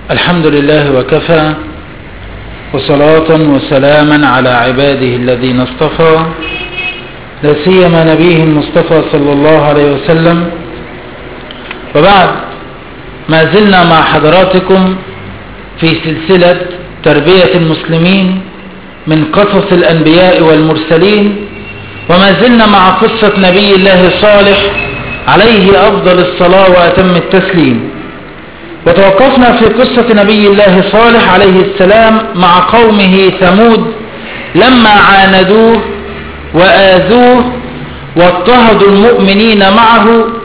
الحمد لله وكفى وصلاة وسلاما على عباده الذين اصطفى لا سيما نبيه المصطفى صلى الله عليه وسلم وبعد ما زلنا مع حضراتكم في سلسلة تربية المسلمين من قصص الأنبياء والمرسلين وما زلنا مع قصة نبي الله صالح عليه أفضل الصلاة وأتم التسليم وتوقفنا في قصة نبي الله صالح عليه السلام مع قومه ثمود لما عاندوه وآذوه واضطهدوا المؤمنين معه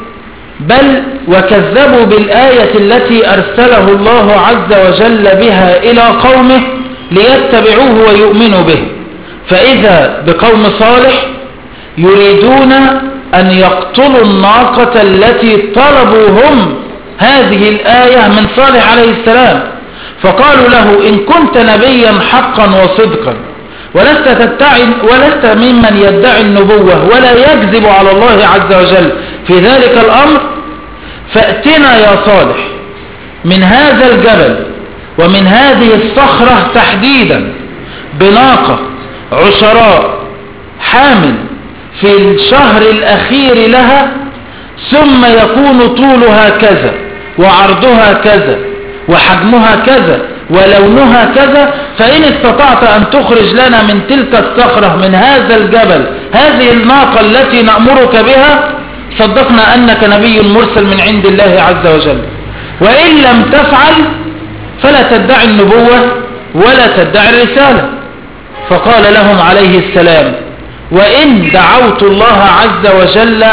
بل وكذبوا بالآية التي أرسله الله عز وجل بها إلى قومه ليتبعوه ويؤمنوا به فإذا بقوم صالح يريدون أن يقتلوا الناقة التي طلبوا هم هذه الآية من صالح عليه السلام فقالوا له إن كنت نبيا حقا وصدقا ولست, تدعي ولست ممن يدعي النبوة ولا يكذب على الله عز وجل في ذلك الأمر فأتنا يا صالح من هذا الجبل ومن هذه الصخرة تحديدا بناقة عشراء حامل في الشهر الأخير لها ثم يكون طولها كذا وعرضها كذا وحجمها كذا ولونها كذا فإن استطعت أن تخرج لنا من تلك الصخرة من هذا الجبل هذه الناقة التي نأمرك بها صدقنا أنك نبي مرسل من عند الله عز وجل وإن لم تفعل فلا تدعي النبوة ولا تدعي الرسالة فقال لهم عليه السلام وإن دعوت الله عز وجل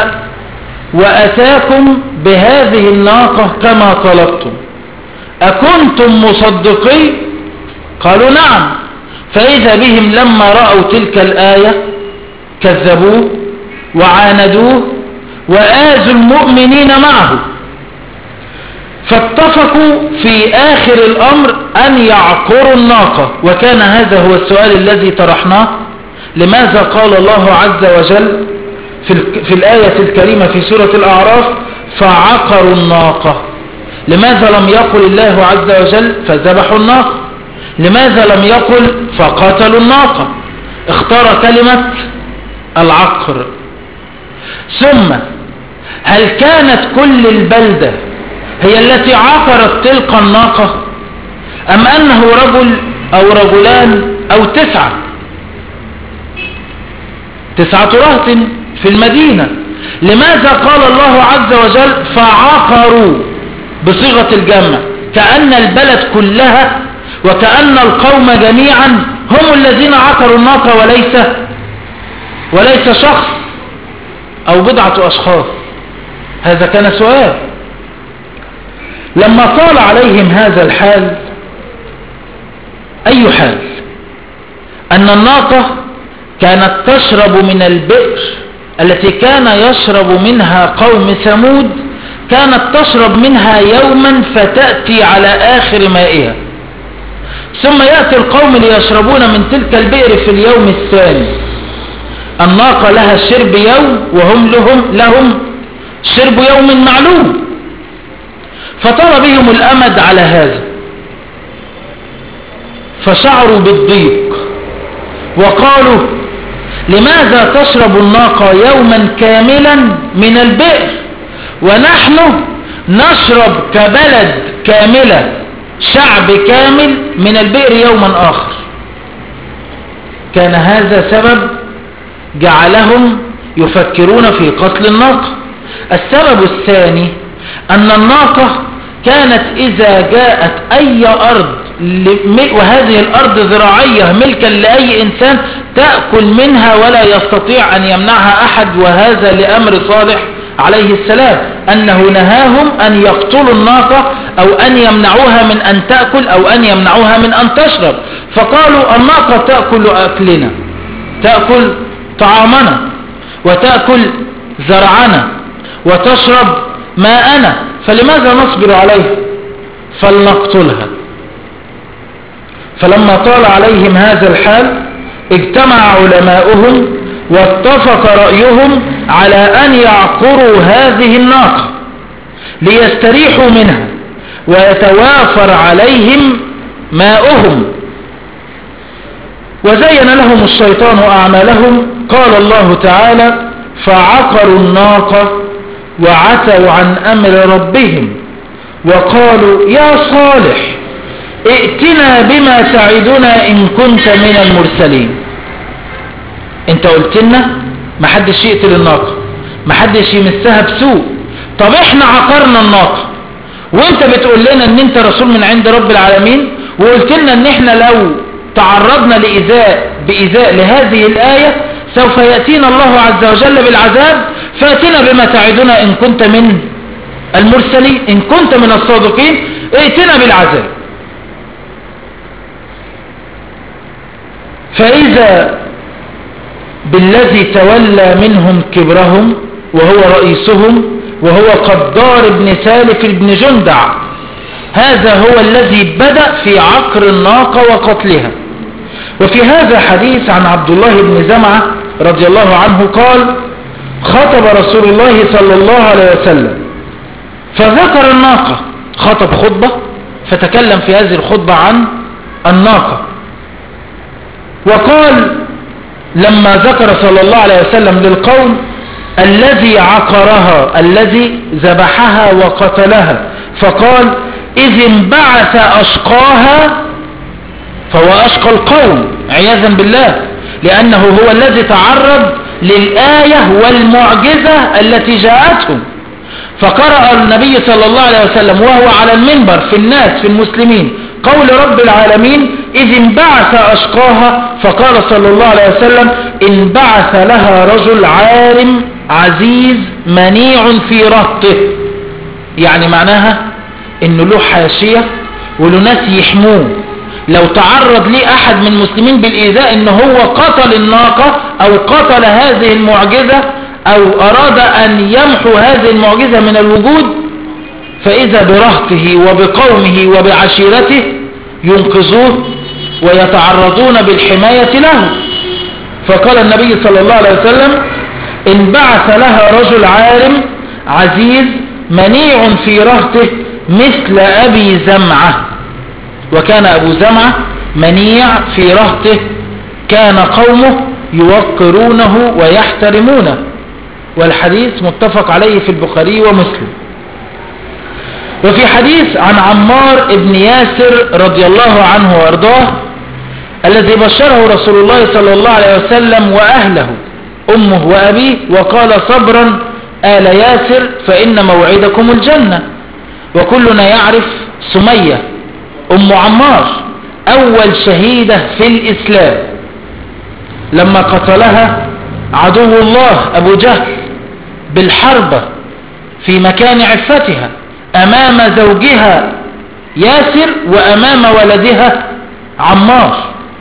وأتاكم بهذه الناقة كما طلبتم أكنتم مصدقين قالوا نعم فإذا بهم لما رأوا تلك الآية كذبوه وعاندوه وآذوا المؤمنين معه فاتفقوا في آخر الأمر أن يعقروا الناقة وكان هذا هو السؤال الذي طرحناه لماذا قال الله عز وجل في, في الآية الكريمة في سورة الأعراف فعقروا الناقة لماذا لم يقل الله عز وجل فذبحوا الناقة لماذا لم يقل فقتلوا الناقة اختار كلمة العقر ثم هل كانت كل البلدة هي التي عقرت تلك الناقة أم أنه رجل أو رجلان أو تسعة تسعة رهط في المدينة لماذا قال الله عز وجل فعقروا بصيغة الجمع كأن البلد كلها وكأن القوم جميعا هم الذين عقروا الناقة وليس وليس شخص أو بضعة أشخاص هذا كان سؤال لما طال عليهم هذا الحال أي حال أن الناقة كانت تشرب من البئر التي كان يشرب منها قوم ثمود كانت تشرب منها يوما فتأتي على آخر مائها ثم يأتي القوم ليشربون من تلك البئر في اليوم الثاني الناقة لها شرب يوم وهم لهم, لهم شرب يوم معلوم فطال بهم الأمد على هذا فشعروا بالضيق وقالوا لماذا تشرب الناقة يوما كاملا من البئر ونحن نشرب كبلد كاملة شعب كامل من البئر يوما آخر كان هذا سبب جعلهم يفكرون في قتل الناقة السبب الثاني أن الناقة كانت إذا جاءت أي أرض وهذه الأرض زراعية ملكا لأي إنسان تأكل منها ولا يستطيع أن يمنعها أحد وهذا لأمر صالح عليه السلام أنه نهاهم أن يقتلوا الناقة أو أن يمنعوها من أن تأكل أو أن يمنعوها من أن تشرب فقالوا الناقة تأكل أكلنا تأكل طعامنا وتأكل زرعنا وتشرب ماءنا فلماذا نصبر عليه فلنقتلها فلما طال عليهم هذا الحال اجتمع علماؤهم واتفق رأيهم على أن يعقروا هذه الناقة ليستريحوا منها ويتوافر عليهم ماؤهم وزين لهم الشيطان أعمالهم قال الله تعالى فعقروا الناقة وعتوا عن أمر ربهم وقالوا يا صالح ائتنا بما تعدنا إن كنت من المرسلين انت قلت لنا ما حدش يقتل الناقة ما حدش يمسها بسوء طب احنا عقرنا الناقة وانت بتقول لنا ان انت رسول من عند رب العالمين وقلت لنا ان احنا لو تعرضنا لإيذاء بإيذاء لهذه الآية سوف يأتينا الله عز وجل بالعذاب فأتنا بما تعدنا إن كنت من المرسلين إن كنت من الصادقين ائتنا بالعذاب فإذا بالذي تولى منهم كبرهم وهو رئيسهم وهو قدار بن سالف بن جندع هذا هو الذي بدأ في عقر الناقة وقتلها وفي هذا حديث عن عبد الله بن زمعة رضي الله عنه قال خطب رسول الله صلى الله عليه وسلم فذكر الناقة خطب خطبة فتكلم في هذه الخطبة عن الناقة وقال لما ذكر صلى الله عليه وسلم للقوم الذي عقرها الذي ذبحها وقتلها فقال إذ انبعث أشقاها فهو أشقى القوم عياذا بالله لأنه هو الذي تعرض للآية والمعجزة التي جاءتهم فقرأ النبي صلى الله عليه وسلم وهو على المنبر في الناس في المسلمين قول رب العالمين إذ انبعث أشقاها فقال صلى الله عليه وسلم انبعث لها رجل عالم عزيز منيع في رهطه يعني معناها انه له حاشية وله ناس يحموه لو تعرض لي احد من المسلمين بالايذاء ان هو قتل الناقة او قتل هذه المعجزة او اراد ان يمحو هذه المعجزة من الوجود فاذا برهطه وبقومه وبعشيرته ينقذوه ويتعرضون بالحماية له فقال النبي صلى الله عليه وسلم انبعث لها رجل عالم عزيز منيع في رهطه مثل أبي زمعة وكان أبو زمعة منيع في رهطه كان قومه يوقرونه ويحترمونه والحديث متفق عليه في البخاري ومسلم وفي حديث عن عمار ابن ياسر رضي الله عنه وارضاه الذي بشره رسول الله صلى الله عليه وسلم وأهله أمه وأبيه وقال صبرا آل ياسر فإن موعدكم الجنة وكلنا يعرف سمية أم عمار أول شهيدة في الإسلام لما قتلها عدو الله أبو جهل بالحربة في مكان عفتها أمام زوجها ياسر وأمام ولدها عمار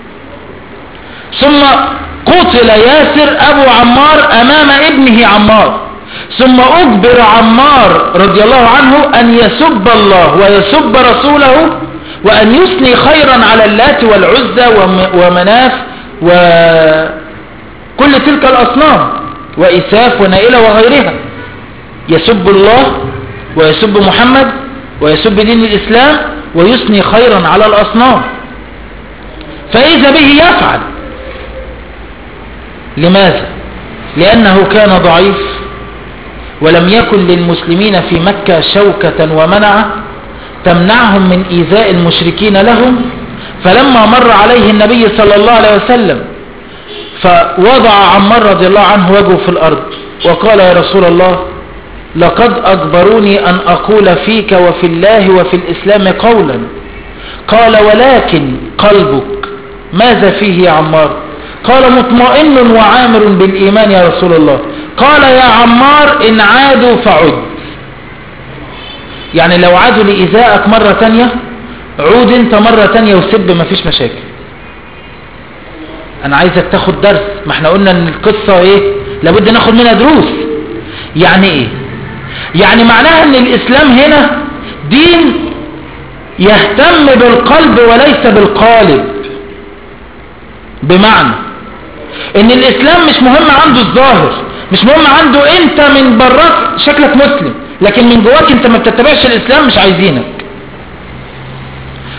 ثم قتل ياسر أبو عمار أمام ابنه عمار ثم أجبر عمار رضي الله عنه أن يسب الله ويسب رسوله وأن يثني خيرا على اللات والعزى ومناف وكل تلك الأصنام وإساف ونائلة وغيرها يسب الله ويسب محمد ويسب دين الإسلام ويثني خيرا على الأصنام فإذا به يفعل لماذا لأنه كان ضعيف ولم يكن للمسلمين في مكة شوكة ومنعة تمنعهم من إيذاء المشركين لهم فلما مر عليه النبي صلى الله عليه وسلم فوضع عمار رضي الله عنه وجهه في الأرض وقال يا رسول الله لقد أجبروني أن أقول فيك وفي الله وفي الإسلام قولا قال ولكن قلبك ماذا فيه يا عمار قال مطمئن وعامر بالإيمان يا رسول الله قال يا عمار إن عادوا فعد يعني لو عادوا لإزاءك مرة تانية عود انت مرة تانية وسب مفيش مشاكل انا عايزك تاخد درس ما احنا قلنا ان القصة ايه لابد ناخد منها دروس يعني ايه يعني معناها ان الاسلام هنا دين يهتم بالقلب وليس بالقالب بمعنى ان الاسلام مش مهم عنده الظاهر مش مهم عنده انت من براك شكلك مسلم لكن من جواك انت ما بتتبعش الاسلام مش عايزينك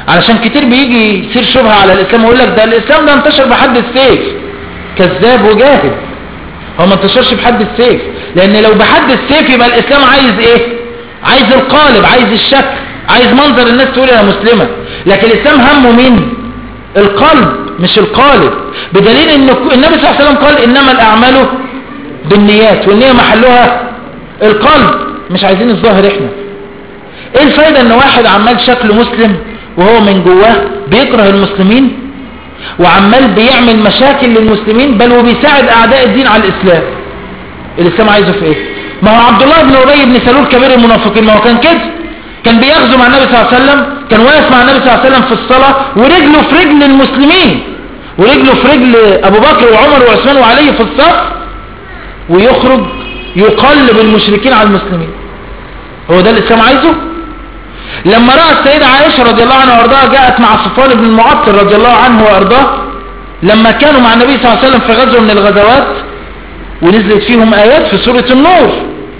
علشان كتير بيجي يصير شبهة على الإسلام ويقول لك ده الإسلام ده انتشر بحد السيف كذاب وجاهل هو ما انتشرش بحد السيف لأن لو بحد السيف يبقى الإسلام عايز إيه عايز القالب عايز الشكل عايز منظر الناس تقول أنا مسلمة لكن الإسلام همه مين القلب مش القالب بدليل ان النبي صلى الله عليه وسلم قال انما الاعمال بالنيات والنية محلها القلب مش عايزين الظاهر احنا ايه الفايدة ان واحد عمال شكله مسلم وهو من جواه بيكره المسلمين وعمال بيعمل مشاكل للمسلمين بل وبيساعد اعداء الدين على الاسلام الاسلام عايزه في ايه ما هو عبد الله بن ابي بن سلول كبير المنافقين ما هو كان كده كان بيغزو مع النبي صلى الله عليه وسلم كان واقف مع النبي صلى الله عليه وسلم في الصلاة ورجله في رجل المسلمين ورجله في رجل ابو بكر وعمر وعثمان وعلي في الصف ويخرج يقلب المشركين على المسلمين هو ده الاسلام عايزه لما رأى السيدة عائشة رضي الله عنها وارضاها جاءت مع صفوان بن المعطل رضي الله عنه وارضاه لما كانوا مع النبي صلى الله عليه وسلم في غزوة من الغزوات ونزلت فيهم آيات في سورة النور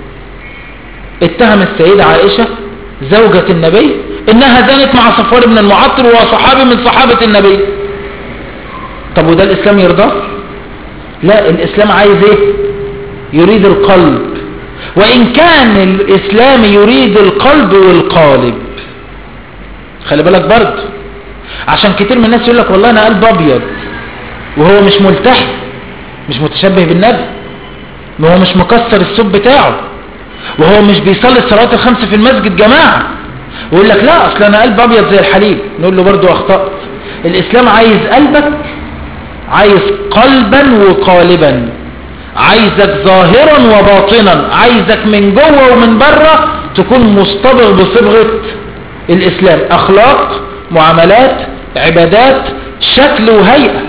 اتهم السيدة عائشة زوجة النبي انها زانت مع صفوان بن المعطل وهو صحابي من صحابة النبي طب وده الاسلام يرضى لا الاسلام عايز ايه يريد القلب وان كان الاسلام يريد القلب والقالب خلي بالك برضه عشان كتير من الناس يقول لك والله انا قلب ابيض وهو مش ملتحي مش متشبه بالنبي وهو مش مكسر الصوب بتاعه وهو مش بيصلي الصلوات الخمس في المسجد جماعة ويقول لك لا اصل انا قلب ابيض زي الحليب نقول له برضو اخطأت الاسلام عايز قلبك عايز قلبا وقالبا عايزك ظاهرا وباطنا عايزك من جوه ومن بره تكون مصطبغ بصبغة الاسلام اخلاق معاملات عبادات شكل وهيئة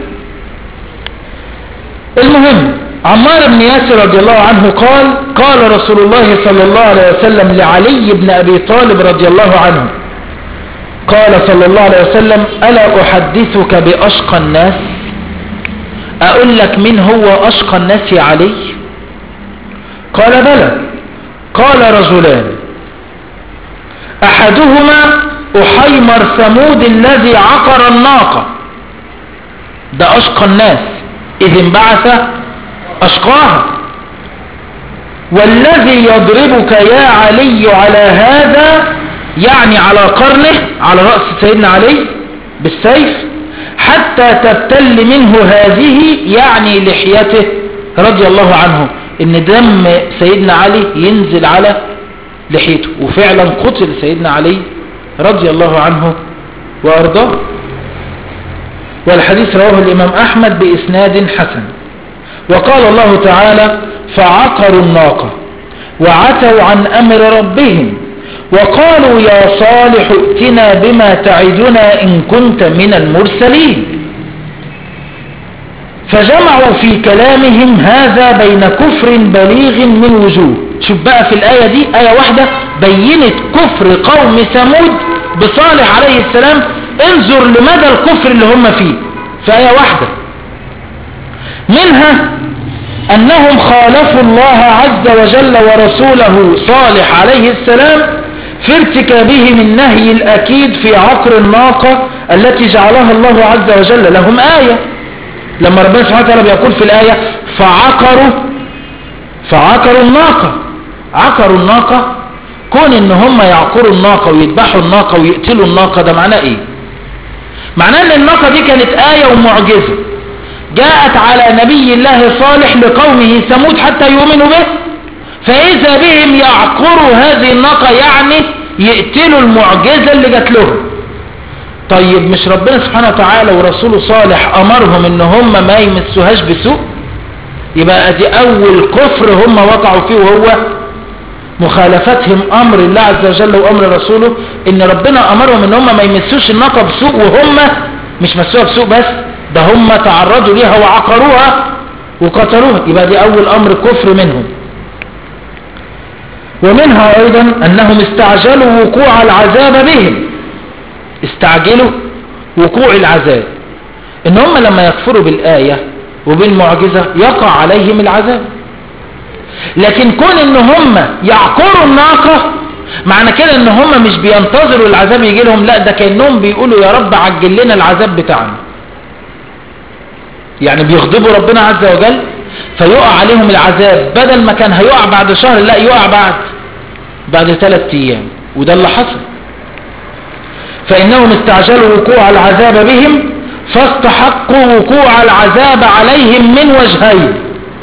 المهم عمار بن ياسر رضي الله عنه قال قال رسول الله صلى الله عليه وسلم لعلي بن أبي طالب رضي الله عنه قال صلى الله عليه وسلم ألا أحدثك بأشقى الناس أقول لك من هو أشقى الناس يا علي قال بلى قال رجلان أحدهما أحيمر ثمود الذي عقر الناقة ده أشقى الناس إذ انبعث أشقاها والذي يضربك يا علي على هذا يعني على قرنه على رأس سيدنا علي بالسيف حتى تبتل منه هذه يعني لحيته رضي الله عنه ان دم سيدنا علي ينزل على لحيته وفعلا قتل سيدنا علي رضي الله عنه وارضاه والحديث رواه الامام احمد باسناد حسن وقال الله تعالى فعقروا الناقة وعتوا عن أمر ربهم وقالوا يا صالح ائتنا بما تعدنا إن كنت من المرسلين فجمعوا في كلامهم هذا بين كفر بليغ من وجوه شوف بقى في الآية دي آية واحدة بينت كفر قوم ثمود بصالح عليه السلام انظر لمدى الكفر اللي هم فيه في آية واحدة منها أنهم خالفوا الله عز وجل ورسوله صالح عليه السلام في ارتكابهم النهي الأكيد في عقر الناقة التي جعلها الله عز وجل لهم آية لما ربنا سبحانه وتعالى بيقول في الآية فعقروا فعقروا الناقة عقروا الناقة كون ان هم يعقروا الناقة ويذبحوا الناقة ويقتلوا الناقة ده معناه ايه معناه ان الناقة دي كانت آية ومعجزة جاءت على نبي الله صالح لقومه ثمود حتى يؤمنوا به فإذا بهم يعقروا هذه الناقة يعني يقتلوا المعجزة اللي جات لهم طيب مش ربنا سبحانه وتعالى ورسوله صالح أمرهم ان هم ما يمسوهاش بسوء يبقى دي أول كفر هم وقعوا فيه وهو مخالفتهم أمر الله عز وجل وأمر رسوله ان ربنا أمرهم ان هم ما يمسوش الناقة بسوء وهم مش مسوها بسوء بس ده هم تعرضوا ليها وعقروها وقتلوها يبقى دي أول أمر كفر منهم ومنها أيضا أنهم استعجلوا وقوع العذاب بهم استعجلوا وقوع العذاب إن هم لما يكفروا بالآية وبالمعجزة يقع عليهم العذاب لكن كون إن هم يعقروا الناقة معنى كده ان هم مش بينتظروا العذاب يجي لهم لا ده كأنهم بيقولوا يا رب عجل لنا العذاب بتاعنا يعني بيغضبوا ربنا عز وجل فيقع عليهم العذاب بدل ما كان هيقع بعد شهر لا يقع بعد بعد ثلاثة ايام وده اللي حصل فانهم استعجلوا وقوع العذاب بهم فاستحقوا وقوع العذاب عليهم من وجهين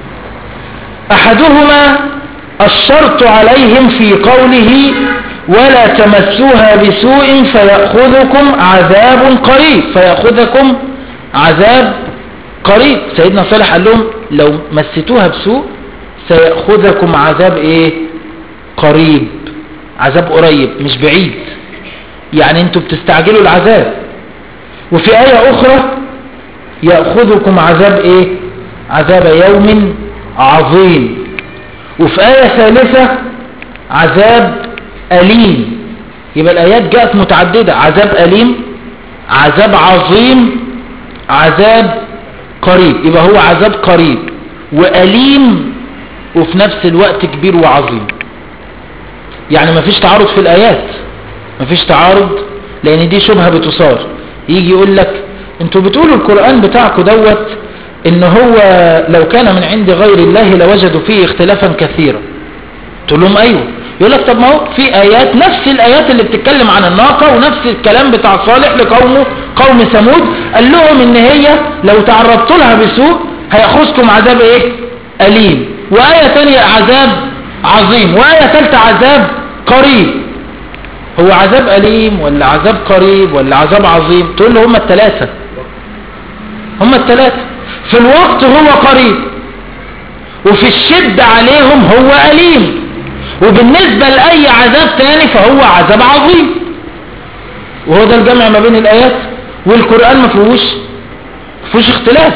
احدهما الشرط عليهم في قوله ولا تمسوها بسوء فيأخذكم عذاب قريب فيأخذكم عذاب قريب سيدنا صالح قال لهم لو مستوها بسوء سيأخذكم عذاب ايه قريب عذاب قريب مش بعيد يعني انتوا بتستعجلوا العذاب وفي آية أخرى يأخذكم عذاب ايه عذاب يوم عظيم وفي آية ثالثة عذاب أليم يبقى الآيات جاءت متعددة عذاب أليم عذاب عظيم عذاب قريب يبقى هو عذاب قريب وأليم وفي نفس الوقت كبير وعظيم يعني مفيش تعارض في الآيات مفيش تعارض لأن دي شبهة بتصار يجي يقول لك انتوا بتقولوا القرآن بتاعكم دوت ان هو لو كان من عند غير الله لوجدوا فيه اختلافا كثيرا تقول لهم ايوه يقول لك طب ما هو في ايات نفس الايات اللي بتتكلم عن الناقة ونفس الكلام بتاع صالح لقومه قوم ثمود قال لهم ان هي لو تعرضت لها بسوء هيأخذكم عذاب ايه أليم وآية تانية عذاب عظيم وآية ثالثة عذاب قريب هو عذاب أليم ولا عذاب قريب ولا عذاب عظيم تقول له هم الثلاثة هم الثلاثة في الوقت هو قريب وفي الشدة عليهم هو أليم وبالنسبة لأي عذاب تاني فهو عذاب عظيم وهو ده الجمع ما بين الآيات والقرآن ما فيهوش فيهوش اختلاف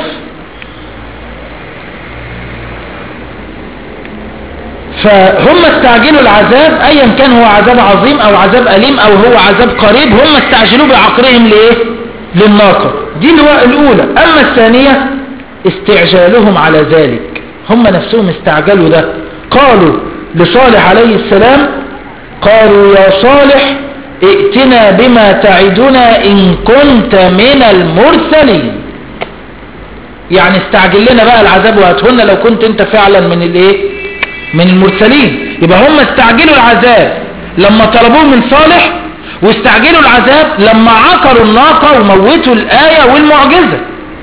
فهم استعجلوا العذاب ايا كان هو عذاب عظيم او عذاب أليم او هو عذاب قريب هم استعجلوا بعقرهم لايه للناقة دي الاولى اما الثانية استعجالهم على ذلك هم نفسهم استعجلوا ده قالوا لصالح عليه السلام قالوا يا صالح ائتنا بما تعدنا ان كنت من المرسلين يعني استعجل لنا بقى العذاب وهاتهن لو كنت انت فعلا من الايه من المرسلين يبقى هم استعجلوا العذاب لما طلبوه من صالح واستعجلوا العذاب لما عقروا الناقة وموتوا الآية والمعجزة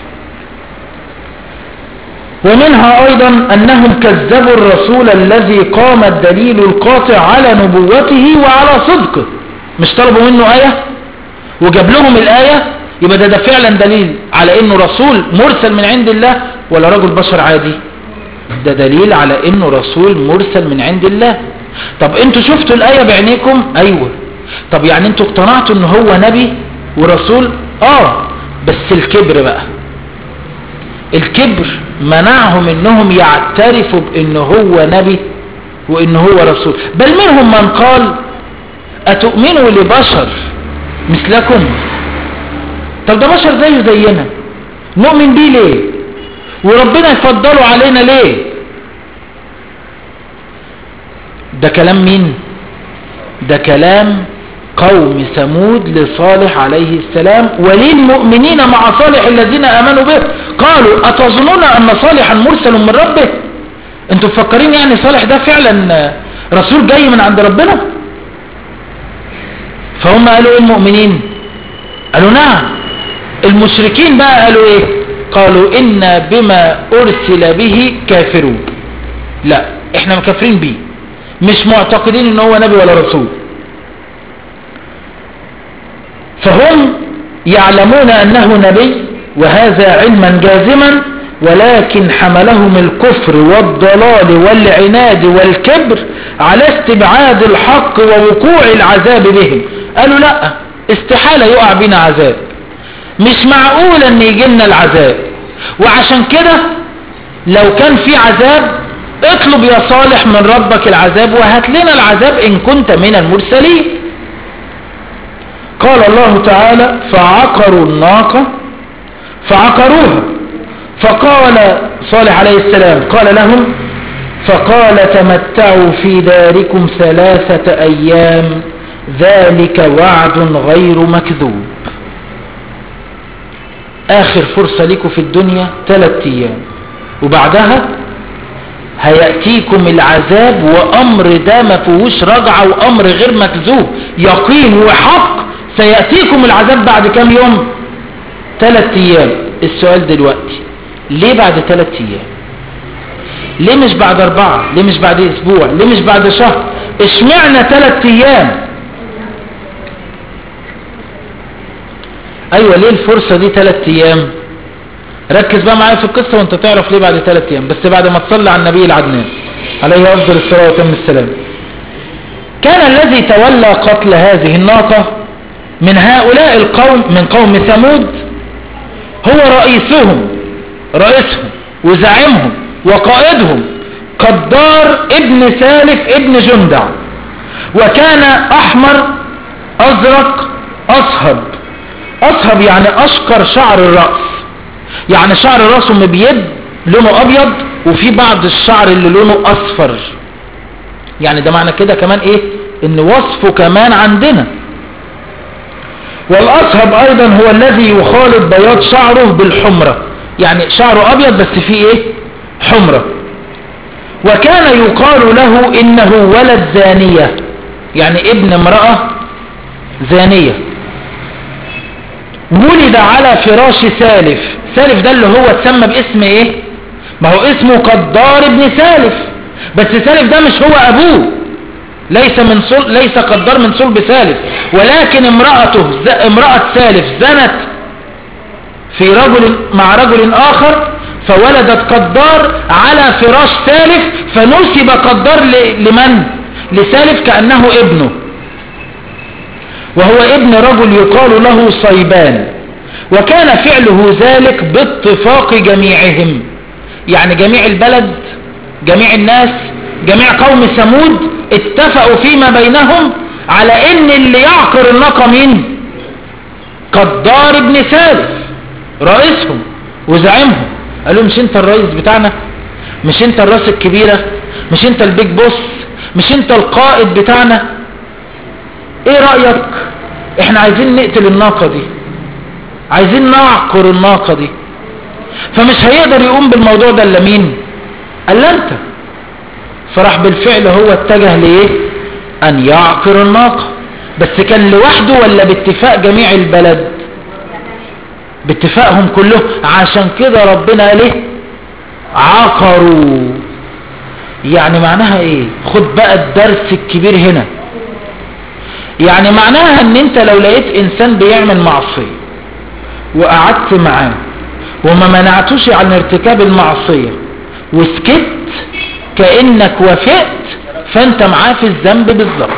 ومنها أيضا أنهم كذبوا الرسول الذي قام الدليل القاطع على نبوته وعلى صدقه مش طلبوا منه آية وجاب لهم الآية يبقى ده, ده فعلا دليل على انه رسول مرسل من عند الله ولا رجل بشر عادي ده دليل على انه رسول مرسل من عند الله طب انتوا شفتوا الآية بعينيكم ايوه طب يعني انتوا اقتنعتوا ان هو نبي ورسول اه بس الكبر بقى الكبر منعهم انهم يعترفوا بان هو نبي وان هو رسول بل منهم من قال اتؤمنوا لبشر مثلكم طب ده بشر زيه زينا نؤمن بيه ليه وربنا يفضله علينا ليه ده كلام مين ده كلام قوم ثمود لصالح عليه السلام وللمؤمنين مع صالح الذين امنوا به قالوا اتظنون ان صالحا مرسل من ربه انتوا مفكرين يعني صالح ده فعلا رسول جاي من عند ربنا فهم قالوا ايه المؤمنين قالوا نعم المشركين بقى قالوا ايه قالوا إنا بما أرسل به كافرون لا احنا مكافرين بيه مش معتقدين ان هو نبي ولا رسول فهم يعلمون أنه نبي وهذا علما جازما ولكن حملهم الكفر والضلال والعناد والكبر على استبعاد الحق ووقوع العذاب بهم قالوا لا استحالة يقع بنا عذاب مش معقول ان يجي لنا العذاب وعشان كده لو كان في عذاب اطلب يا صالح من ربك العذاب وهات لنا العذاب ان كنت من المرسلين قال الله تعالى فعقروا الناقة فعقروها فقال صالح عليه السلام قال لهم فقال تمتعوا في داركم ثلاثة أيام ذلك وعد غير مكذوب آخر فرصة لكم في الدنيا ثلاثة أيام وبعدها هيأتيكم العذاب وأمر ده ما فيهوش رجعة وأمر غير مكذوب يقين وحق سيأتيكم العذاب بعد كام يوم ثلاثة أيام السؤال دلوقتي ليه بعد ثلاثة أيام ليه مش بعد أربعة ليه مش بعد أسبوع ليه مش بعد شهر اشمعنا ثلاثة أيام أيوة ليه الفرصة دي ثلاثة أيام ركز بقى معايا في القصة وانت تعرف ليه بعد ثلاثة أيام بس بعد ما تصلي على النبي العدنان عليه أفضل الصلاة وتم السلام كان الذي تولى قتل هذه الناقة من هؤلاء القوم من قوم ثمود هو رئيسهم رئيسهم وزعيمهم وقائدهم قدار ابن سالف ابن جندع وكان احمر ازرق اصهب اصهب يعني اشقر شعر الرأس يعني شعر راسه مبيض لونه ابيض وفي بعض الشعر اللي لونه اصفر يعني ده معنى كده كمان ايه ان وصفه كمان عندنا والاصهب ايضا هو الذي يخالط بياض شعره بالحمرة يعني شعره ابيض بس فيه ايه حمرة وكان يقال له انه ولد زانية يعني ابن امرأة زانية ولد على فراش سالف سالف ده اللي هو اتسمى باسم ايه ما هو اسمه قدار ابن سالف بس سالف ده مش هو ابوه ليس من صل... ليس قدار من صلب سالف ولكن امرأته ز... امرأة سالف زنت في رجل مع رجل آخر فولدت قدار على فراش سالف فنسب قدار ل... لمن لسالف كأنه ابنه وهو ابن رجل يقال له صيبان وكان فعله ذلك باتفاق جميعهم يعني جميع البلد جميع الناس جميع قوم ثمود اتفقوا فيما بينهم على ان اللي يعقر الناقة مين قدار ابن سالف رئيسهم وزعيمهم قالوا مش انت الرئيس بتاعنا مش انت الراس الكبيرة مش انت البيج بوس مش انت القائد بتاعنا ايه رأيك احنا عايزين نقتل الناقة دي عايزين نعقر الناقة دي فمش هيقدر يقوم بالموضوع ده الا مين الا انت فراح بالفعل هو اتجه ليه ان يعقر الناقة بس كان لوحده ولا باتفاق جميع البلد باتفاقهم كلهم عشان كده ربنا قال ايه عقروا يعني معناها ايه خد بقى الدرس الكبير هنا يعني معناها ان انت لو لقيت انسان بيعمل معصية وقعدت معاه وما منعتوش عن ارتكاب المعصية وسكت كأنك وافقت فانت معاه في الذنب بالظبط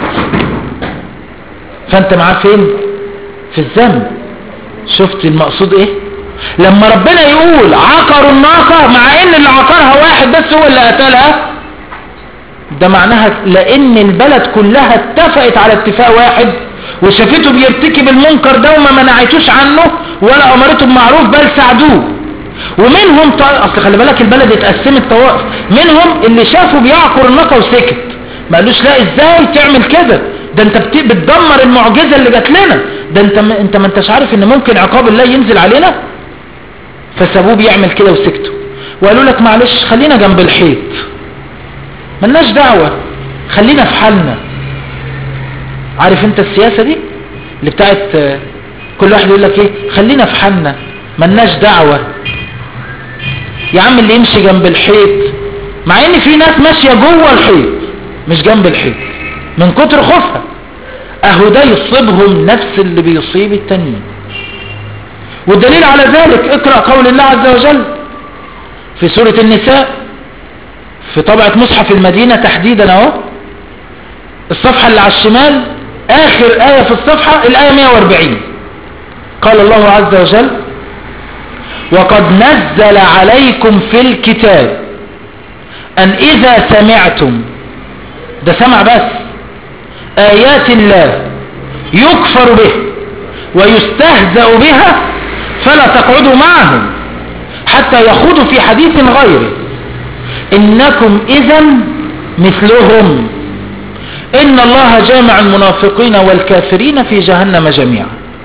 فانت معاه فين في الذنب شفت المقصود ايه لما ربنا يقول عقروا الناقة مع ان اللي عقرها واحد بس هو اللي قتلها ده معناها لان البلد كلها اتفقت على اتفاق واحد وشافته بيرتكب المنكر ده وما منعتوش عنه ولا امرته بمعروف بل ساعدوه ومنهم ط... اصل خلي بالك البلد اتقسمت طوائف منهم اللي شافوا بيعقر الناقه وسكت ما قالوش لا ازاي تعمل كده ده انت بت... بتدمر المعجزه اللي جات لنا ده انت م... انت ما انتش عارف ان ممكن عقاب الله ينزل علينا فسابوه بيعمل كده وسكتوا وقالوا لك معلش خلينا جنب الحيط ملناش دعوه خلينا في حالنا عارف انت السياسه دي اللي بتاعت كل واحد يقول لك ايه خلينا في حالنا ملناش دعوه يا عم اللي يمشي جنب الحيط مع ان في ناس ماشية جوه الحيط مش جنب الحيط من كتر خوفها اهو ده يصيبهم نفس اللي بيصيب التانيين والدليل على ذلك اقرأ قول الله عز وجل في سورة النساء في طبعة مصحف المدينة تحديدا اهو الصفحة اللي على الشمال اخر آية في الصفحة الآية 140 قال الله عز وجل وقد نزل عليكم في الكتاب أن إذا سمعتم ده سمع بس آيات الله يكفر به ويستهزأ بها فلا تقعدوا معهم حتى يخوضوا في حديث غيره إنكم إذا مثلهم إن الله جامع المنافقين والكافرين في جهنم جميعا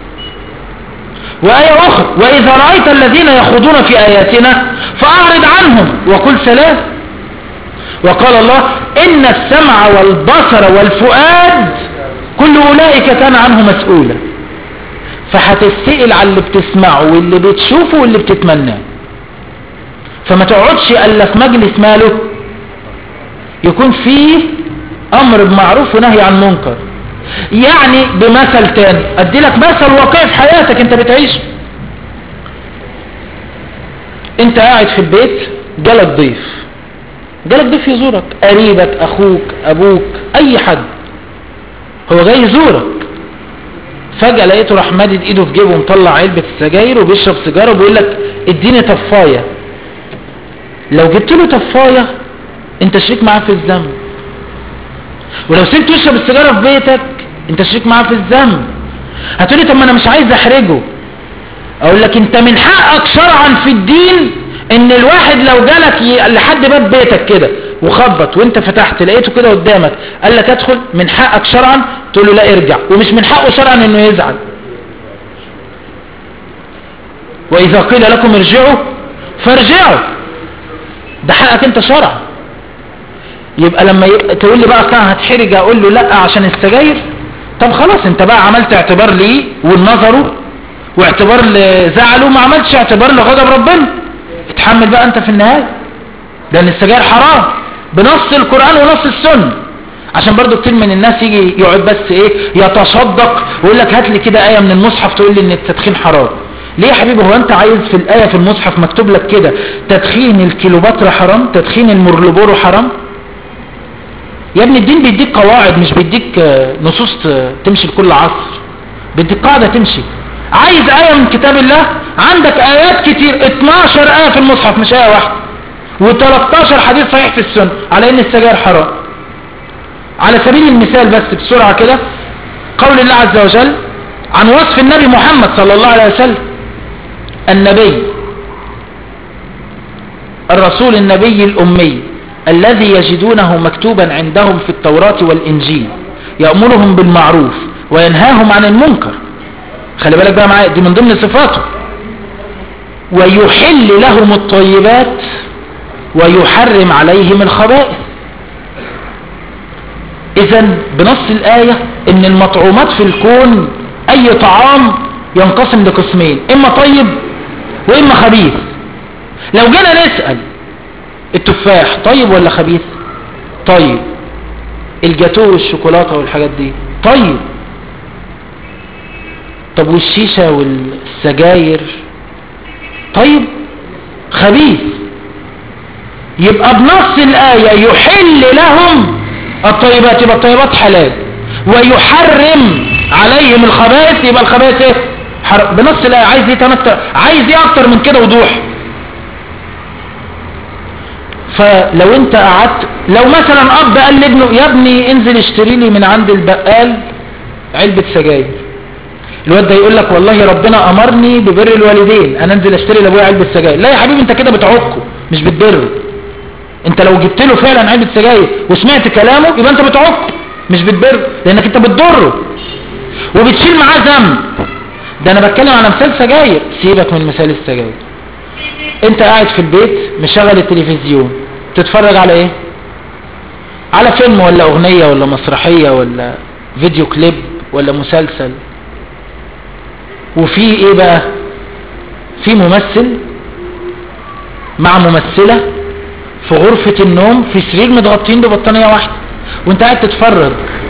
وآية أخرى وإذا رأيت الذين يخوضون في آياتنا فأعرض عنهم وقل سلام وقال الله إن السمع والبصر والفؤاد كل أولئك كان عنه مسؤولا فهتستقل على اللي بتسمعه واللي بتشوفه واللي بتتمناه فما تقعدش الا في مجلس ماله يكون فيه امر بمعروف ونهي عن منكر يعني بمثل تاني ادي لك مثل واقعي في حياتك انت بتعيش انت قاعد في البيت جالك ضيف جالك ضيف يزورك قريبك اخوك ابوك اي حد هو جاي يزورك فجأة لقيته راح مادد ايده في جيبه ومطلع علبة السجاير وبيشرب سيجارة وبيقول لك اديني طفاية لو جبت له طفاية انت شريك معاه في الذنب ولو سبته يشرب السيجارة في بيتك انت شريك معاه في الذنب هتقولي طب ما انا مش عايز احرجه اقول لك انت من حقك شرعا في الدين ان الواحد لو جالك ي... لحد باب بيتك كده وخبط وانت فتحت لقيته كده قدامك قال لك ادخل من حقك شرعا تقول له لا ارجع ومش من حقه شرعا انه يزعل واذا قيل لكم ارجعوا فارجعوا ده حقك انت شرعا يبقى لما ي... تقول لي بقى اصلا هتحرج اقول له لا عشان السجاير طب خلاص انت بقى عملت اعتبار ليه ولنظره واعتبار لزعله ما عملتش اعتبار لغضب ربنا اتحمل بقى انت في النهاية لان السجاير حرام بنص القرآن ونص السنة عشان برضو كتير من الناس يجي يقعد بس ايه يتصدق ويقول لك هات لي كده آية من المصحف تقول لي ان التدخين حرام ليه يا حبيبي هو انت عايز في الآية في المصحف مكتوب لك كده تدخين الكيلوباتر حرام تدخين المرلبورو حرام يا ابني الدين بيديك قواعد مش بيديك نصوص تمشي لكل عصر بيديك قاعدة تمشي عايز آية من كتاب الله عندك آيات كتير 12 آية في المصحف مش آية واحدة و13 حديث صحيح في السنة على ان السجاير حرام على سبيل المثال بس بسرعة كده قول الله عز وجل عن وصف النبي محمد صلى الله عليه وسلم النبي الرسول النبي الأمي الذي يجدونه مكتوبا عندهم في التوراة والإنجيل يأمرهم بالمعروف وينهاهم عن المنكر خلي بالك بقى معايا دي من ضمن صفاته ويحل لهم الطيبات ويحرم عليهم الخبائث اذا بنص الآية ان المطعومات في الكون اي طعام ينقسم لقسمين اما طيب واما خبيث لو جينا نسأل التفاح طيب ولا خبيث طيب الجاتو والشوكولاتة والحاجات دي طيب طب والشيشة والسجاير طيب خبيث يبقى بنص الآية يحل لهم الطيبات يبقى الطيبات حلال ويحرم عليهم الخبائث يبقى الخبائث ايه بنص الآية عايز ايه تمتع عايز ايه اكتر من كده وضوح فلو انت قعدت لو مثلا اب قال لابنه يا ابني انزل اشتري لي من عند البقال علبة سجاير الواد ده يقول لك والله ربنا امرني ببر الوالدين انا انزل اشتري لابويا علبة سجاير لا يا حبيبي انت كده بتعقه مش بتبره انت لو جبت له فعلا علبة سجاير وسمعت كلامه يبقى انت بتعقه مش بتبره لانك انت بتضره وبتشيل معاه ذنب ده انا بتكلم على مثال سجاير سيبك من مثال السجاير انت قاعد في البيت مشغل التلفزيون تتفرج على ايه على فيلم ولا اغنية ولا مسرحية ولا فيديو كليب ولا مسلسل وفي ايه بقى في ممثل مع ممثلة في غرفة النوم في سرير متغطين ببطانية واحدة وانت قاعد تتفرج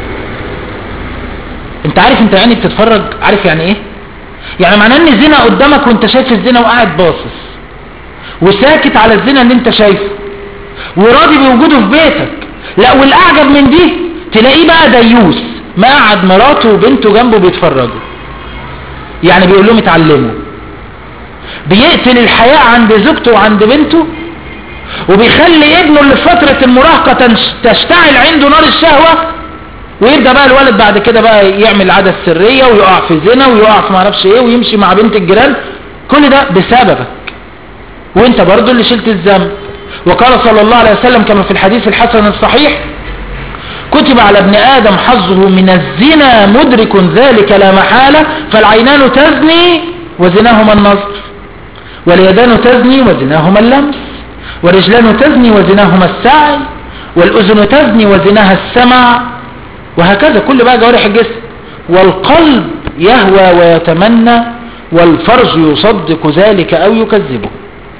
انت عارف انت يعني بتتفرج عارف يعني ايه يعني معناه ان الزنا قدامك وانت شايف الزنا وقاعد باصص وساكت على الزنا اللي انت شايفه وراضي بوجوده في بيتك لا والاعجب من دي تلاقيه بقى ديوس ما قعد مراته وبنته جنبه بيتفرجوا يعني بيقول لهم اتعلموا بيقتل الحياة عند زوجته وعند بنته وبيخلي ابنه اللي في فترة المراهقة تشتعل عنده نار الشهوة ويبدأ بقى الولد بعد كده بقى يعمل العادة السرية ويقع في زنا ويقع في معرفش ايه ويمشي مع بنت الجيران كل ده بسببك وانت برضو اللي شلت الذنب وقال صلى الله عليه وسلم كما في الحديث الحسن الصحيح كتب على ابن آدم حظه من الزنا مدرك ذلك لا محالة فالعينان تزني وزناهما النظر واليدان تزني وزناهما اللمس والرجلان تزني وزناهما السعي والأذن تزني وزناها السمع وهكذا كل بقى جوارح الجسم والقلب يهوى ويتمنى والفرج يصدق ذلك أو يكذبه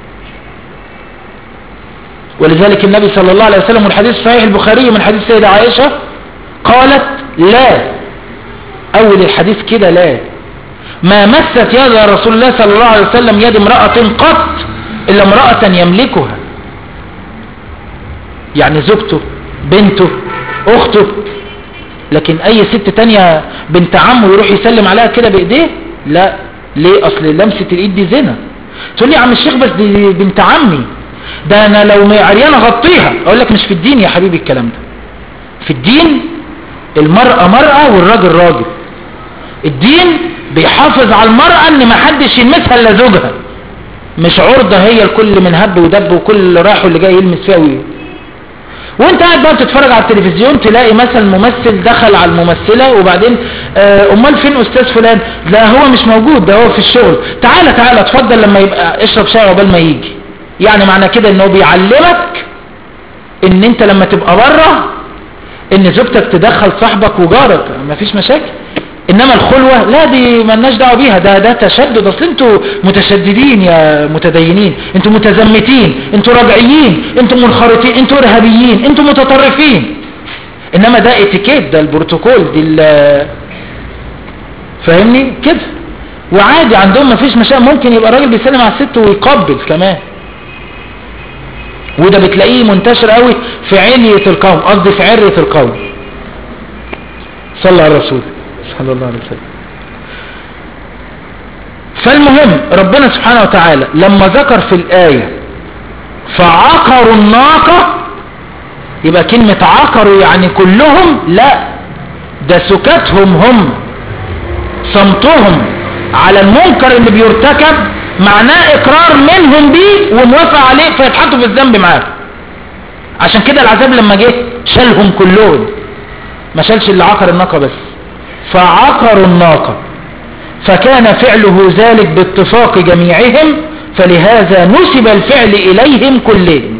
ولذلك النبي صلى الله عليه وسلم والحديث صحيح البخاري من حديث سيدة عائشة قالت لا أول الحديث كده لا ما مست يد رسول الله صلى الله عليه وسلم يد امرأة قط إلا امرأة يملكها يعني زوجته بنته أخته لكن أي ست تانية بنت عمه يروح يسلم عليها كده بإيديه لا ليه أصل لمسة الإيد دي زنا تقول لي يا عم الشيخ بس دي بنت عمي ده أنا لو عريانة غطيها أقول لك مش في الدين يا حبيبي الكلام ده في الدين المرأة مرأة والراجل راجل الدين بيحافظ على المرأة ان ما حدش يلمسها الا زوجها مش عرضة هي الكل من هب ودب وكل رايح واللي جاي يلمس فيها ويه وانت قاعد بقى بتتفرج على التلفزيون تلاقي مثلا ممثل دخل على الممثلة وبعدين آه امال فين استاذ فلان لا هو مش موجود ده هو في الشغل تعالى تعالى اتفضل لما يبقى اشرب شاي عقبال ما يجي يعني معنى كده انه بيعلمك ان انت لما تبقى بره ان زوجتك تدخل صاحبك وجارك مفيش مشاكل انما الخلوة لا دي ملناش دعوه بيها ده ده تشدد اصل انتوا متشددين يا متدينين انتوا متزمتين انتوا رجعيين انتوا منخرطين انتوا ارهابيين انتوا متطرفين انما ده اتيكيت ده البروتوكول دي فاهمني كده وعادي عندهم مفيش مشاكل ممكن يبقى الراجل بيسلم على الست ويقبل كمان وده بتلاقيه منتشر قوي في علية القوم قصدي في عرية القوم صلى على الرسول صلى الله عليه وسلم فالمهم ربنا سبحانه وتعالى لما ذكر في الآية فعقروا الناقة يبقى كلمة عقروا يعني كلهم لا ده سكتهم هم صمتهم على المنكر اللي بيرتكب معناه اقرار منهم بيه وموافق عليه فيتحطوا في الذنب معاه عشان كده العذاب لما جه شالهم كلهم ما شالش اللي عقر الناقة بس فعقروا الناقة فكان فعله ذلك باتفاق جميعهم فلهذا نسب الفعل إليهم كلهم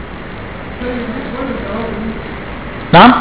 نعم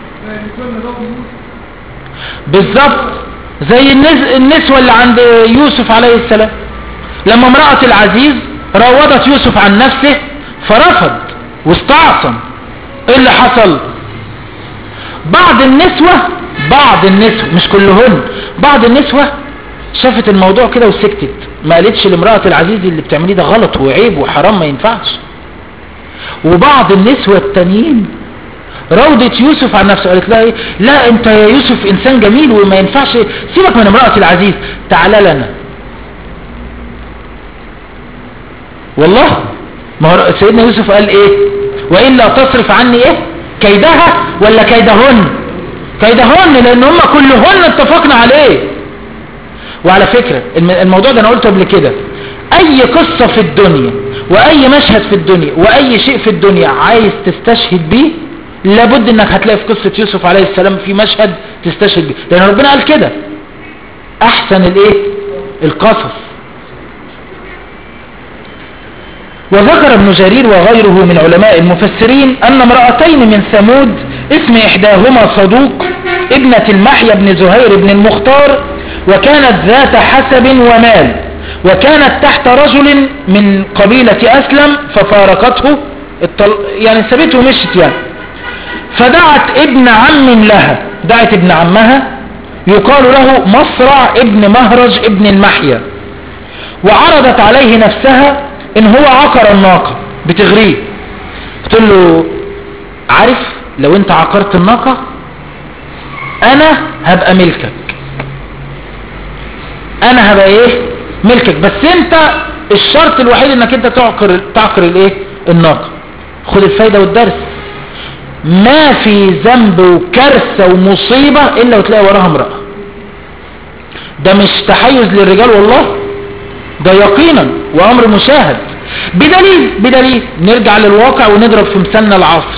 بالضبط زي النسوة اللي عند يوسف عليه السلام لما امرأة العزيز راودت يوسف عن نفسه فرفض واستعصم ايه اللي حصل بعض النسوة بعض النسوة مش كلهن بعض النسوة شافت الموضوع كده وسكتت ما قالتش لامرأة العزيز اللي بتعمليه ده غلط وعيب وحرام ما ينفعش وبعض النسوة التانيين راودت يوسف عن نفسه قالت لها ايه لا انت يا يوسف انسان جميل وما ينفعش سيبك من امرأة العزيز تعالى لنا والله ما هو سيدنا يوسف قال ايه وإلا تصرف عني ايه كيدها ولا كيدهن كيدهن لان هم كلهن اتفقنا عليه وعلى فكرة الموضوع ده انا قلته قبل كده اي قصة في الدنيا واي مشهد في الدنيا واي شيء في الدنيا عايز تستشهد بيه لابد انك هتلاقي في قصة يوسف عليه السلام في مشهد تستشهد بيه لان ربنا قال كده احسن الايه القصص وذكر ابن جرير وغيره من علماء المفسرين أن امرأتين من ثمود اسم إحداهما صدوق ابنة المحيا بن زهير بن المختار وكانت ذات حسب ومال وكانت تحت رجل من قبيلة أسلم ففارقته يعني سابته ومشت يعني فدعت ابن عم لها دعت ابن عمها يقال له مصرع ابن مهرج ابن المحيا وعرضت عليه نفسها ان هو عقر الناقة بتغريه قلت له عارف لو انت عقرت الناقة انا هبقى ملكك انا هبقى ايه ملكك بس انت الشرط الوحيد انك انت تعقر تعقر الايه الناقة خد الفايدة والدرس ما في ذنب وكارثة ومصيبة الا وتلاقي وراها امرأة ده مش تحيز للرجال والله ده يقينا وامر مشاهد بدليل بدليل نرجع للواقع ونضرب في مثالنا العصر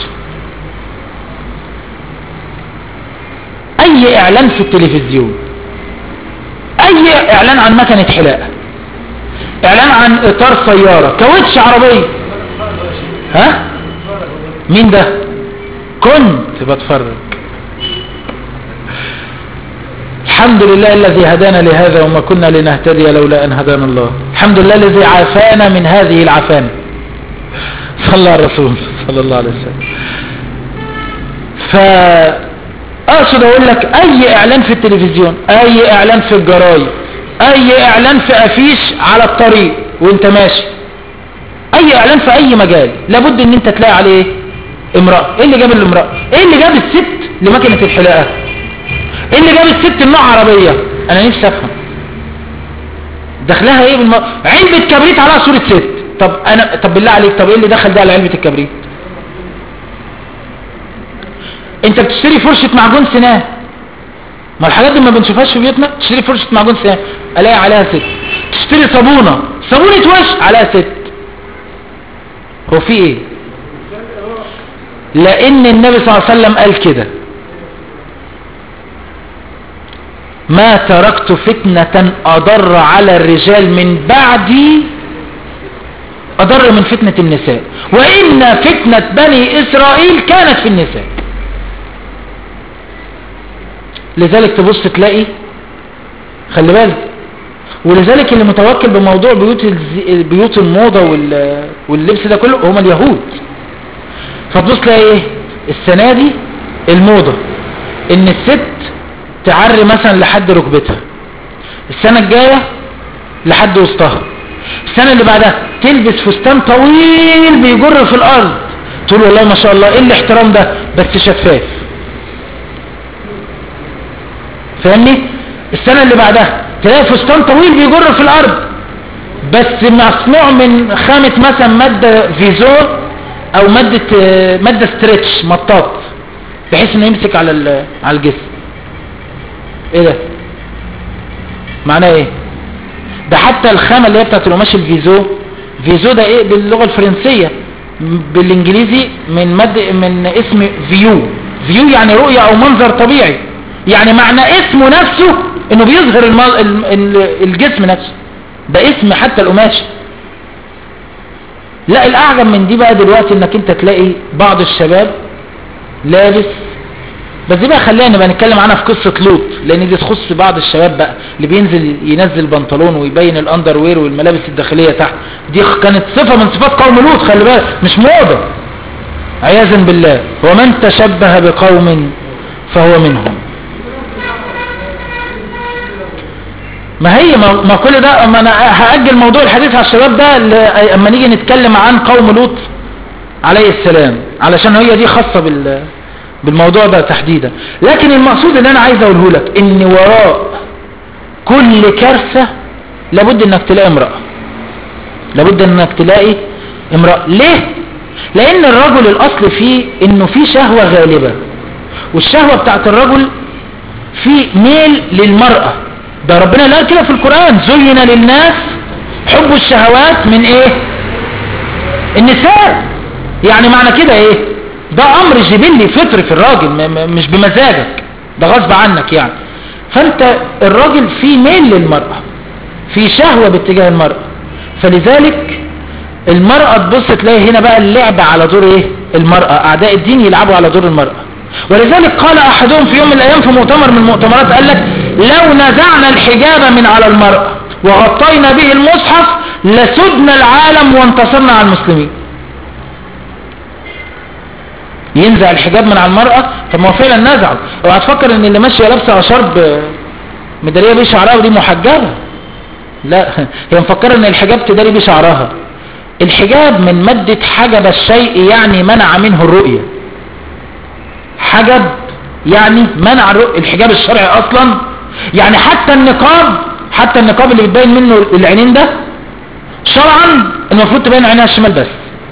اي اعلان في التلفزيون اي اعلان عن مكنة حلاقة اعلان عن اطار سيارة كاوتش عربية ها مين ده كنت بتفرج الحمد لله الذي هدانا لهذا وما كنا لنهتدي لولا أن هدانا الله الحمد لله الذي عافانا من هذه العفانة صلى الله على الرسول صلى الله عليه وسلم فأقصد أقول لك أي إعلان في التلفزيون أي إعلان في الجرايد أي إعلان في أفيش على الطريق وانت ماشي أي إعلان في أي مجال لابد ان انت تلاقي عليه امرأة ايه اللي جاب الامرأة ايه اللي جاب الست لمكنة الحلاقة ايه اللي جاب الست النوع عربية انا نفسي افهم دخلها ايه بالم... علبة كبريت عليها صورة ست طب انا طب بالله عليك طب ايه اللي دخل ده على علبة الكبريت انت بتشتري فرشة معجون سنان ما الحاجات دي ما بنشوفهاش في بيوتنا تشتري فرشة معجون سنان الاقي عليها ست تشتري صابونة صابونة وش عليها ست هو في ايه لان النبي صلى الله عليه وسلم قال كده ما تركت فتنة أضر على الرجال من بعدي أضر من فتنة النساء وإن فتنة بني إسرائيل كانت في النساء لذلك تبص تلاقي خلي بالك ولذلك اللي متوكل بموضوع بيوت بيوت الموضة واللبس ده كله هم اليهود فتبص تلاقي ايه السنة دي الموضة ان الست تعري مثلا لحد ركبتها السنة الجاية لحد وسطها السنة اللي بعدها تلبس فستان طويل بيجر في الارض تقول والله ما شاء الله ايه الاحترام ده بس شفاف فاهمني السنة اللي بعدها تلاقي فستان طويل بيجر في الارض بس مصنوع من خامة مثلا مادة فيزو او مادة مادة ستريتش مطاط بحيث انه يمسك على على الجسم ايه ده معناه ايه ده حتى الخامة اللي هي بتاعت القماش الفيزو فيزو ده ايه باللغة الفرنسية بالانجليزي من مد من اسم فيو فيو يعني رؤية او منظر طبيعي يعني معنى اسمه نفسه انه بيظهر الجسم نفسه ده اسم حتى القماش لا الاعجب من دي بقى دلوقتي انك انت تلاقي بعض الشباب لابس بس دي بقى خلينا نبقى نتكلم عنها في قصة لوط لان دي تخص بعض الشباب بقى اللي بينزل ينزل بنطلون ويبين الاندر وير والملابس الداخلية تحت دي كانت صفة من صفات قوم لوط خلي بالك مش موضة عياذا بالله ومن تشبه بقوم فهو منهم ما هي ما كل ده ما انا هاجل موضوع الحديث على الشباب ده اما نيجي نتكلم عن قوم لوط عليه السلام علشان هي دي خاصة بال بالموضوع ده تحديدا لكن المقصود اللي انا عايز اقوله لك ان وراء كل كارثة لابد انك تلاقي امرأة لابد انك تلاقي امرأة ليه لان الرجل الاصل فيه انه في شهوة غالبة والشهوة بتاعت الرجل في ميل للمرأة ده ربنا قال كده في القرآن زين للناس حب الشهوات من ايه النساء يعني معنى كده ايه ده امر جبلي فطري في الراجل مش بمزاجك ده غصب عنك يعني فانت الراجل في ميل للمرأة في شهوة باتجاه المرأة فلذلك المرأة تبص تلاقي هنا بقى اللعب على دور ايه المرأة اعداء الدين يلعبوا على دور المرأة ولذلك قال احدهم في يوم من الايام في مؤتمر من المؤتمرات قال لك لو نزعنا الحجاب من على المرأة وغطينا به المصحف لسدنا العالم وانتصرنا على المسلمين ينزع الحجاب من على المرأة طب ما هو فعلا نزعه اوعى تفكر ان اللي ماشيه لابسه شرب مداريه بيه شعرها ودي محجبه لا هي مفكره ان الحجاب تداري بيه شعرها الحجاب من مادة حجب الشيء يعني منع منه الرؤية حجب يعني منع الرؤية الحجاب الشرعي اصلا يعني حتى النقاب حتى النقاب اللي بتبين منه العينين ده شرعا المفروض تبين عينها الشمال بس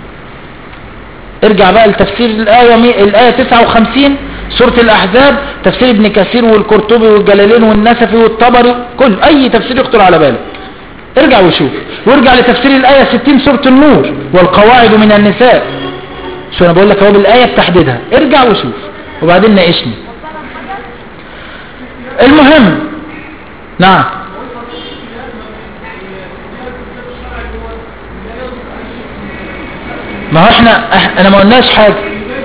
ارجع بقى لتفسير الآية, الآية 59 سورة الأحزاب تفسير ابن كثير والقرطبي والجلالين والنسفي والطبري كل أي تفسير يخطر على بالك ارجع وشوف وارجع لتفسير الآية 60 سورة النور والقواعد من النساء شو انا بقول لك اهو بالآية بتحديدها ارجع وشوف وبعدين ناقشني المهم نعم ما هو احنا اح- انا ما قلناش حاجة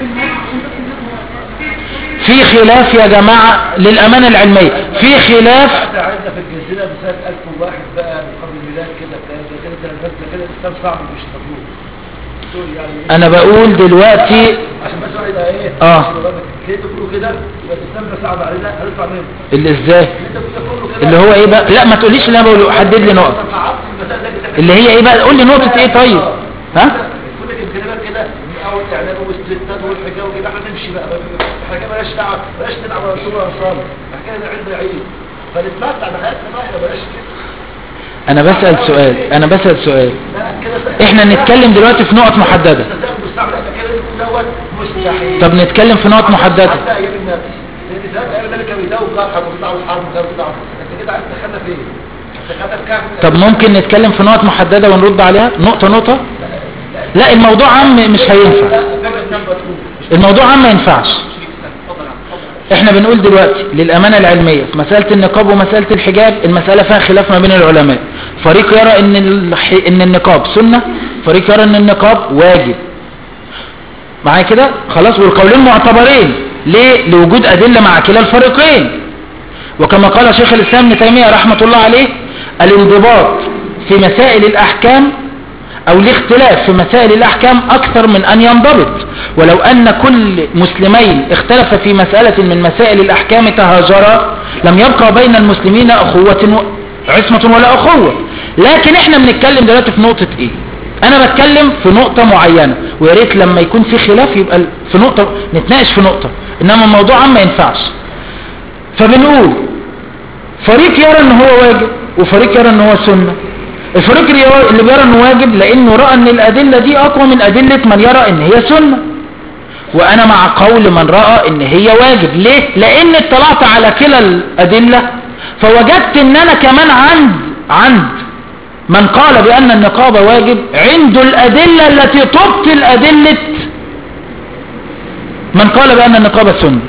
في خلاف يا جماعة للأمانة العلمية في خلاف حتى عندنا في الجزيرة بسنة 1001 بقى من قبل الميلاد كده كان كده كده كده كده الإسلام صعب مش مطلوب سوري يعني انا بقول دلوقتي عشان بس واحد يبقى ايه آه. ليه تقولوا كده يبقى الإسلام ده صعب علينا هنطلع منه اللي ازاي انت بتقولوا كده اللي هو ايه بقى لا ما تقوليش اللي انا بقوله حدد لي نقطة صعبت المسائل ده كده اللي هي ايه بقى قول لي نقطة ايه طيب ها كل الكلمات كده من اول اعلان واستفتاء والحكايه وكده احنا نمشي بقى احنا كده بلاش دعوه بلاش نلعب على رسول الله صلى احنا كده عيد عيد فنتمتع بحياتنا بقى احنا بلاش كده انا بسأل سؤال انا بسأل سؤال لا كده احنا نتكلم دلوقتي في نقط محددة تستخدم مستعمل احنا كده نقول دوت مستحيل طب نتكلم في نقط محددة حتى ايام النبي لان ساعات ايام النبي كانوا يداووا جرحى ويطلعوا الحرب وكانوا يطلعوا انت كده عايز تدخلنا فين؟ دخلنا في كهف طب ممكن نتكلم في نقط محددة ونرد عليها نقطة نقطة لا الموضوع عام مش هينفع لا فكره نمبر 2 الموضوع عام ما ينفعش احنا بنقول دلوقتي للأمانة العلمية في مسألة النقاب ومسألة الحجاب المسألة فيها خلاف ما بين العلماء فريق يرى ان, الح... ان النقاب سنة فريق يرى ان النقاب واجب معايا كده خلاص والقولين معتبرين ليه لوجود أدلة مع كلا الفريقين وكما قال شيخ الإسلام ابن تيمية رحمة الله عليه الانضباط في مسائل الأحكام أو الاختلاف في مسائل الأحكام أكثر من أن ينضبط ولو أن كل مسلمين اختلف في مسألة من مسائل الأحكام تهاجرا لم يبقى بين المسلمين أخوة و... عصمة ولا أخوة لكن احنا بنتكلم دلوقتي في نقطة ايه انا بتكلم في نقطة معينة ويا ريت لما يكون في خلاف يبقى في نقطة نتناقش في نقطة انما الموضوع عام ما ينفعش فبنقول فريق يرى ان هو واجب وفريق يرى ان هو سنة الفريق اللي يرى- اللي بيرى انه واجب لانه رأى ان الادلة دي اقوى من ادلة من يرى ان هي سنة وانا مع قول من رأى ان هي واجب ليه لان اطلعت على كلا الادلة فوجدت ان انا كمان عند عند من قال بان النقاب واجب عنده الادلة التي تبطل ادلة من قال بان النقاب سنة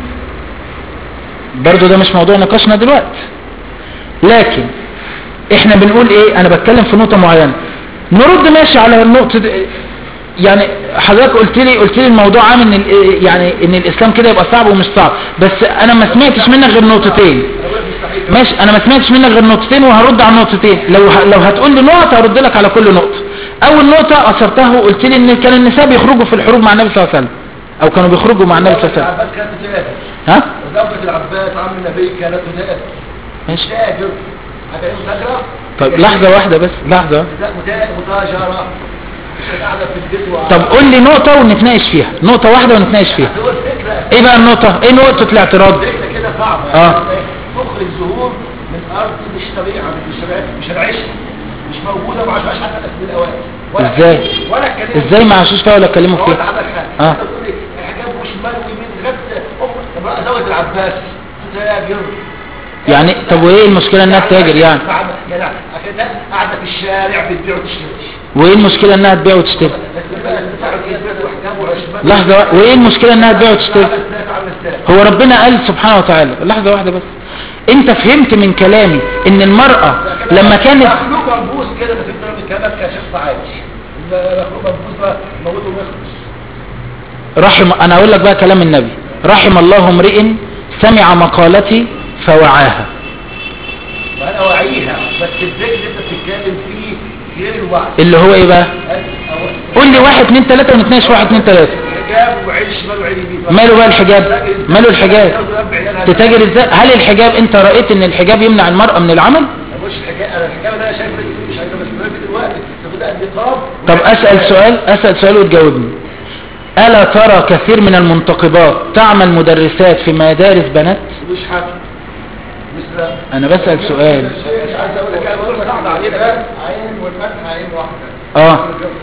برضو ده مش موضوع نقاشنا دلوقتي لكن احنا بنقول ايه انا بتكلم في نقطة معينة نرد ماشي على النقطة دي. يعني حضرتك قلت لي قلت لي الموضوع عام ان ال- يعني ان الاسلام كده يبقى صعب ومش صعب بس انا ما سمعتش منك غير نقطتين ماشي انا ما سمعتش منك غير نقطتين وهرد على النقطتين لو ه- لو هتقول لي نقطة هرد لك على كل نقطة اول نقطة اثرتها وقلت لي ان كان النساء بيخرجوا في الحروب مع النبي صلى الله عليه وسلم او كانوا بيخرجوا مع النبي صلى الله عليه وسلم العباس كانت تجاهل ها ودولة العباس عم النبي كانت تجاهل ماشي تاجر حاجة ايه متاجرة؟ طيب لحظة واحدة بس لحظة متاجر متاجرة مش قاعدة في البيت وقاعدة- طب قول لي نقطة ونتناقش فيها نقطة واحدة ونتناقش فيها هو الفكرة ايه بقى النقطة ايه نقطة الاعتراض الفكرة كده صعبة آه. تخرج زهور من أرض مش طبيعة مش طبيعية مش هنعيشها مش موجودة وما عاشوهاش حتى في الأوائل ولا ازاي ولا اتكلموا ازاي ما عاشوش فيها ولا اتكلموا أقول فيها لحضرتك حاجة آه. أنت بتقول لي الحجاب مش ملوي من غد أم امرأة زوجة العباس تتاجر يعني طب وايه المشكلة انها تتاجر يعني يعني عشان ده قاعدة في الشارع بتبيع وتشتري وايه المشكلة انها تبيع وتشتري لحظة واحدة. وايه المشكلة انها تبيع وتشتري هو ربنا قال سبحانه وتعالى لحظة واحدة بس انت فهمت من كلامي ان المرأة لما كانت مخلوق منبوس كده بس انت من كلامك كشخص عادي مخلوق منبوس بقى موته ويخلص رحم انا اقول لك بقى كلام النبي رحم الله امرئ سمع مقالتي فوعاها وانا واعيها بس الذكر اللي انت بتتكلم فيه غير الوعي اللي هو ايه بقى قول لي واحد اتنين تلاتة ونتناقش واحد اتنين تلاتة حجاب وعين شمال وعين يمين ماله بقى الحجاب ماله الحجاب تتاجر ازاي هل الحجاب انت رأيت ان الحجاب يمنع المرأة من العمل مش حكايه انا الحكايه اللي انا شايفها دي مش حاجه بس دلوقتي دلوقتي تاخدها النقاب طب اسأل سؤال اسأل سؤال وتجاوبني ألا ترى كثير من المنتقبات تعمل مدرسات في مدارس بنات مش حاجه مثل انا بسأل سؤال مش عايز اقول لك انا بقول لك صعب علينا عين والفتحه عين واحده اه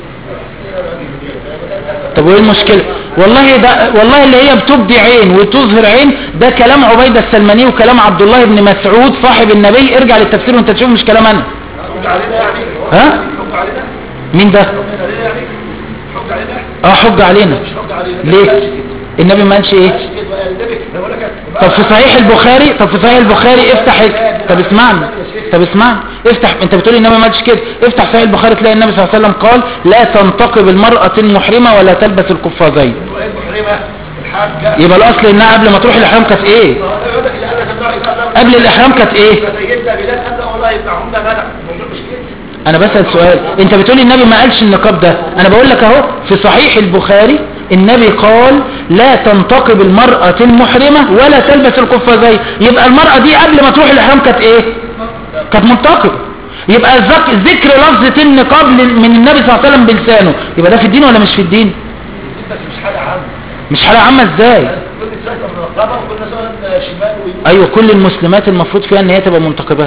طب وايه المشكلة والله ده والله اللي هي بتبدي عين وتظهر عين ده كلام عبيدة السلماني وكلام عبد الله بن مسعود صاحب النبي ارجع للتفسير وانت تشوف مش كلام انا حج علينا يعني ها؟ حج علينا مين ده حج علينا يعني حج علينا اه حج علينا مش حج علينا ليه النبي ما قالش ايه ماشي كده بقى النبي انا بقول لك طب في صحيح البخاري طب في صحيح البخاري افتح طب اسمعني طب اسمعني افتح انت بتقول النبي ما قالش كده افتح صحيح البخاري تلاقي النبي صلى الله عليه وسلم قال لا تنتقب المرأة المحرمة ولا تلبس القفازين ايه المحرمه الحاجه يبقى الاصل انها قبل ما تروح الاحرام كانت ايه يقول لك اللي قال لك النار يبقى قبل الاحرام كانت ايه سيدنا بلال قال له والله يبقى هم منع الموضوع مش كده انا بسأل سؤال انت بتقولي النبي ما قالش النقاب ده انا بقول لك اهو في صحيح البخاري النبي قال لا تنتقب المرأة المحرمة ولا تلبس القفازين يبقى المرأة دي قبل ما تروح الاحرام كانت ايه كانت منتقبة يبقى ذك- ذكر لفظة النقاب لل- من النبي صلى الله عليه وسلم بلسانه يبقى ده في الدين ولا مش في الدين بس مش حاجه عامه مش حالة عامة ازاي كل نساء منقبه وكل نساء شمال ويمين ايوه كل المسلمات المفروض فيها ان هي تبقى منتقبات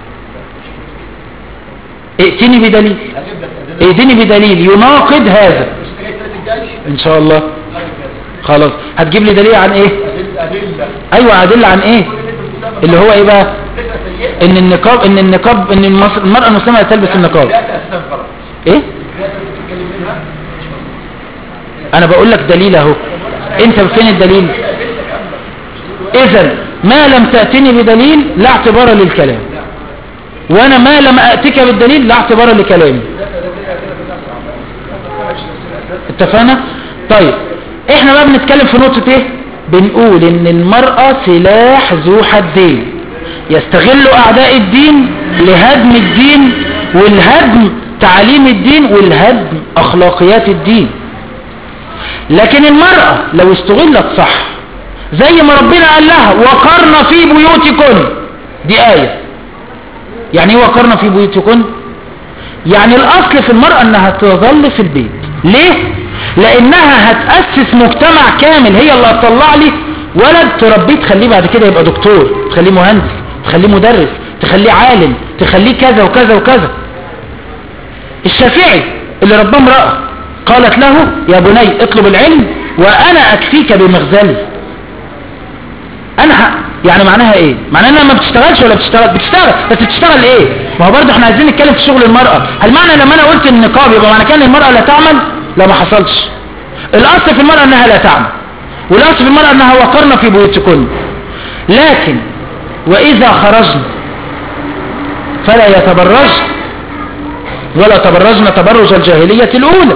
ائتني بدليل هجيب لك ادله ائتني بدليل يناقض هذا مش جاي الثلاث الجاي ان شاء الله خلاص هتجيب لي دليل عن ايه ادله ادله ايوه ادله عن ايه اللي هو ايه بقى فكره سيئه ان النقاب ان النقاب ان المص- المرأة المسلمة لا تلبس النقاب لا تأسلم فرق ايه لا تتكلم منها انا بقول لك دليل اهو انت فين الدليل اذا ما لم تأتني بدليل لا اعتبار للكلام وانا ما لم اتك بالدليل لا اعتبار لكلامي اتفقنا طيب احنا بقى بنتكلم في نقطة ايه بنقول ان المرأة سلاح ذو حدين يستغل اعداء الدين لهدم الدين والهدم تعاليم الدين والهدم اخلاقيات الدين لكن المرأة لو استغلت صح زي ما ربنا قال لها وقرن في بيوتكن دي آية يعني ايه وقرن في بيوتكن يعني الاصل في المرأة انها تظل في البيت ليه لانها هتأسس مجتمع كامل هي اللي هتطلع لي ولد تربيه تخليه بعد كده يبقى دكتور تخليه مهندس تخليه مدرس تخليه عالم تخليه كذا وكذا وكذا الشافعي اللي رباه امرأة قالت له يا بني اطلب العلم وانا اكفيك بمغزلي انا ح... يعني معناها ايه معناها انها ما بتشتغلش ولا بتشتغل بتشتغل بس بتشتغل ايه ما هو برضه احنا عايزين نتكلم في شغل المرأة هل معنى لما انا قلت النقاب يبقى معنى كان المرأة لا تعمل لا ما حصلش الاصل في المرأة انها لا تعمل والاصل في المرأة انها وقرنا في بيوتكن لكن واذا خرجنا فلا يتبرجن ولا تبرجن تبرج الجاهلية الاولى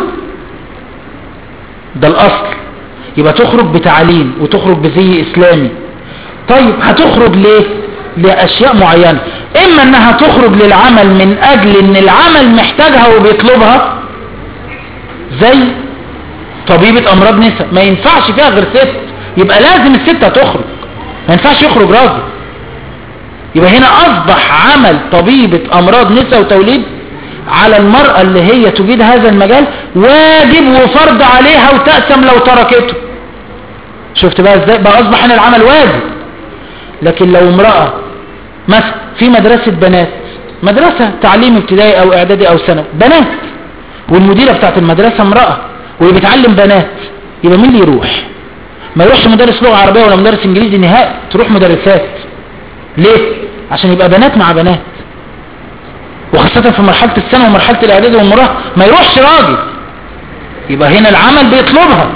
ده الاصل يبقى تخرج بتعليم وتخرج بزي اسلامي طيب هتخرج ليه لاشياء معينة اما انها تخرج للعمل من اجل ان العمل محتاجها وبيطلبها زي طبيبة امراض نساء ما ينفعش فيها غير ست يبقى لازم الست تخرج ما ينفعش يخرج راجل يبقى هنا اصبح عمل طبيبة امراض نساء وتوليد على المرأة اللي هي تجيد هذا المجال واجب وفرض عليها وتأسم لو تركته شفت بقى ازاي بقى اصبح هنا العمل واجب لكن لو امرأة مثلا في مدرسة بنات مدرسة تعليم ابتدائي او اعدادي او ثانوي بنات والمديرة بتاعت المدرسة امرأة واللي بتعلم بنات يبقى مين اللي يروح ما يروحش مدرس لغة عربية ولا مدرس انجليزي نهائي تروح مدرسات ليه عشان يبقى بنات مع بنات وخاصة في مرحلة السنة ومرحلة الاعداد والمراهقة ما يروحش راجل يبقى هنا العمل بيطلبها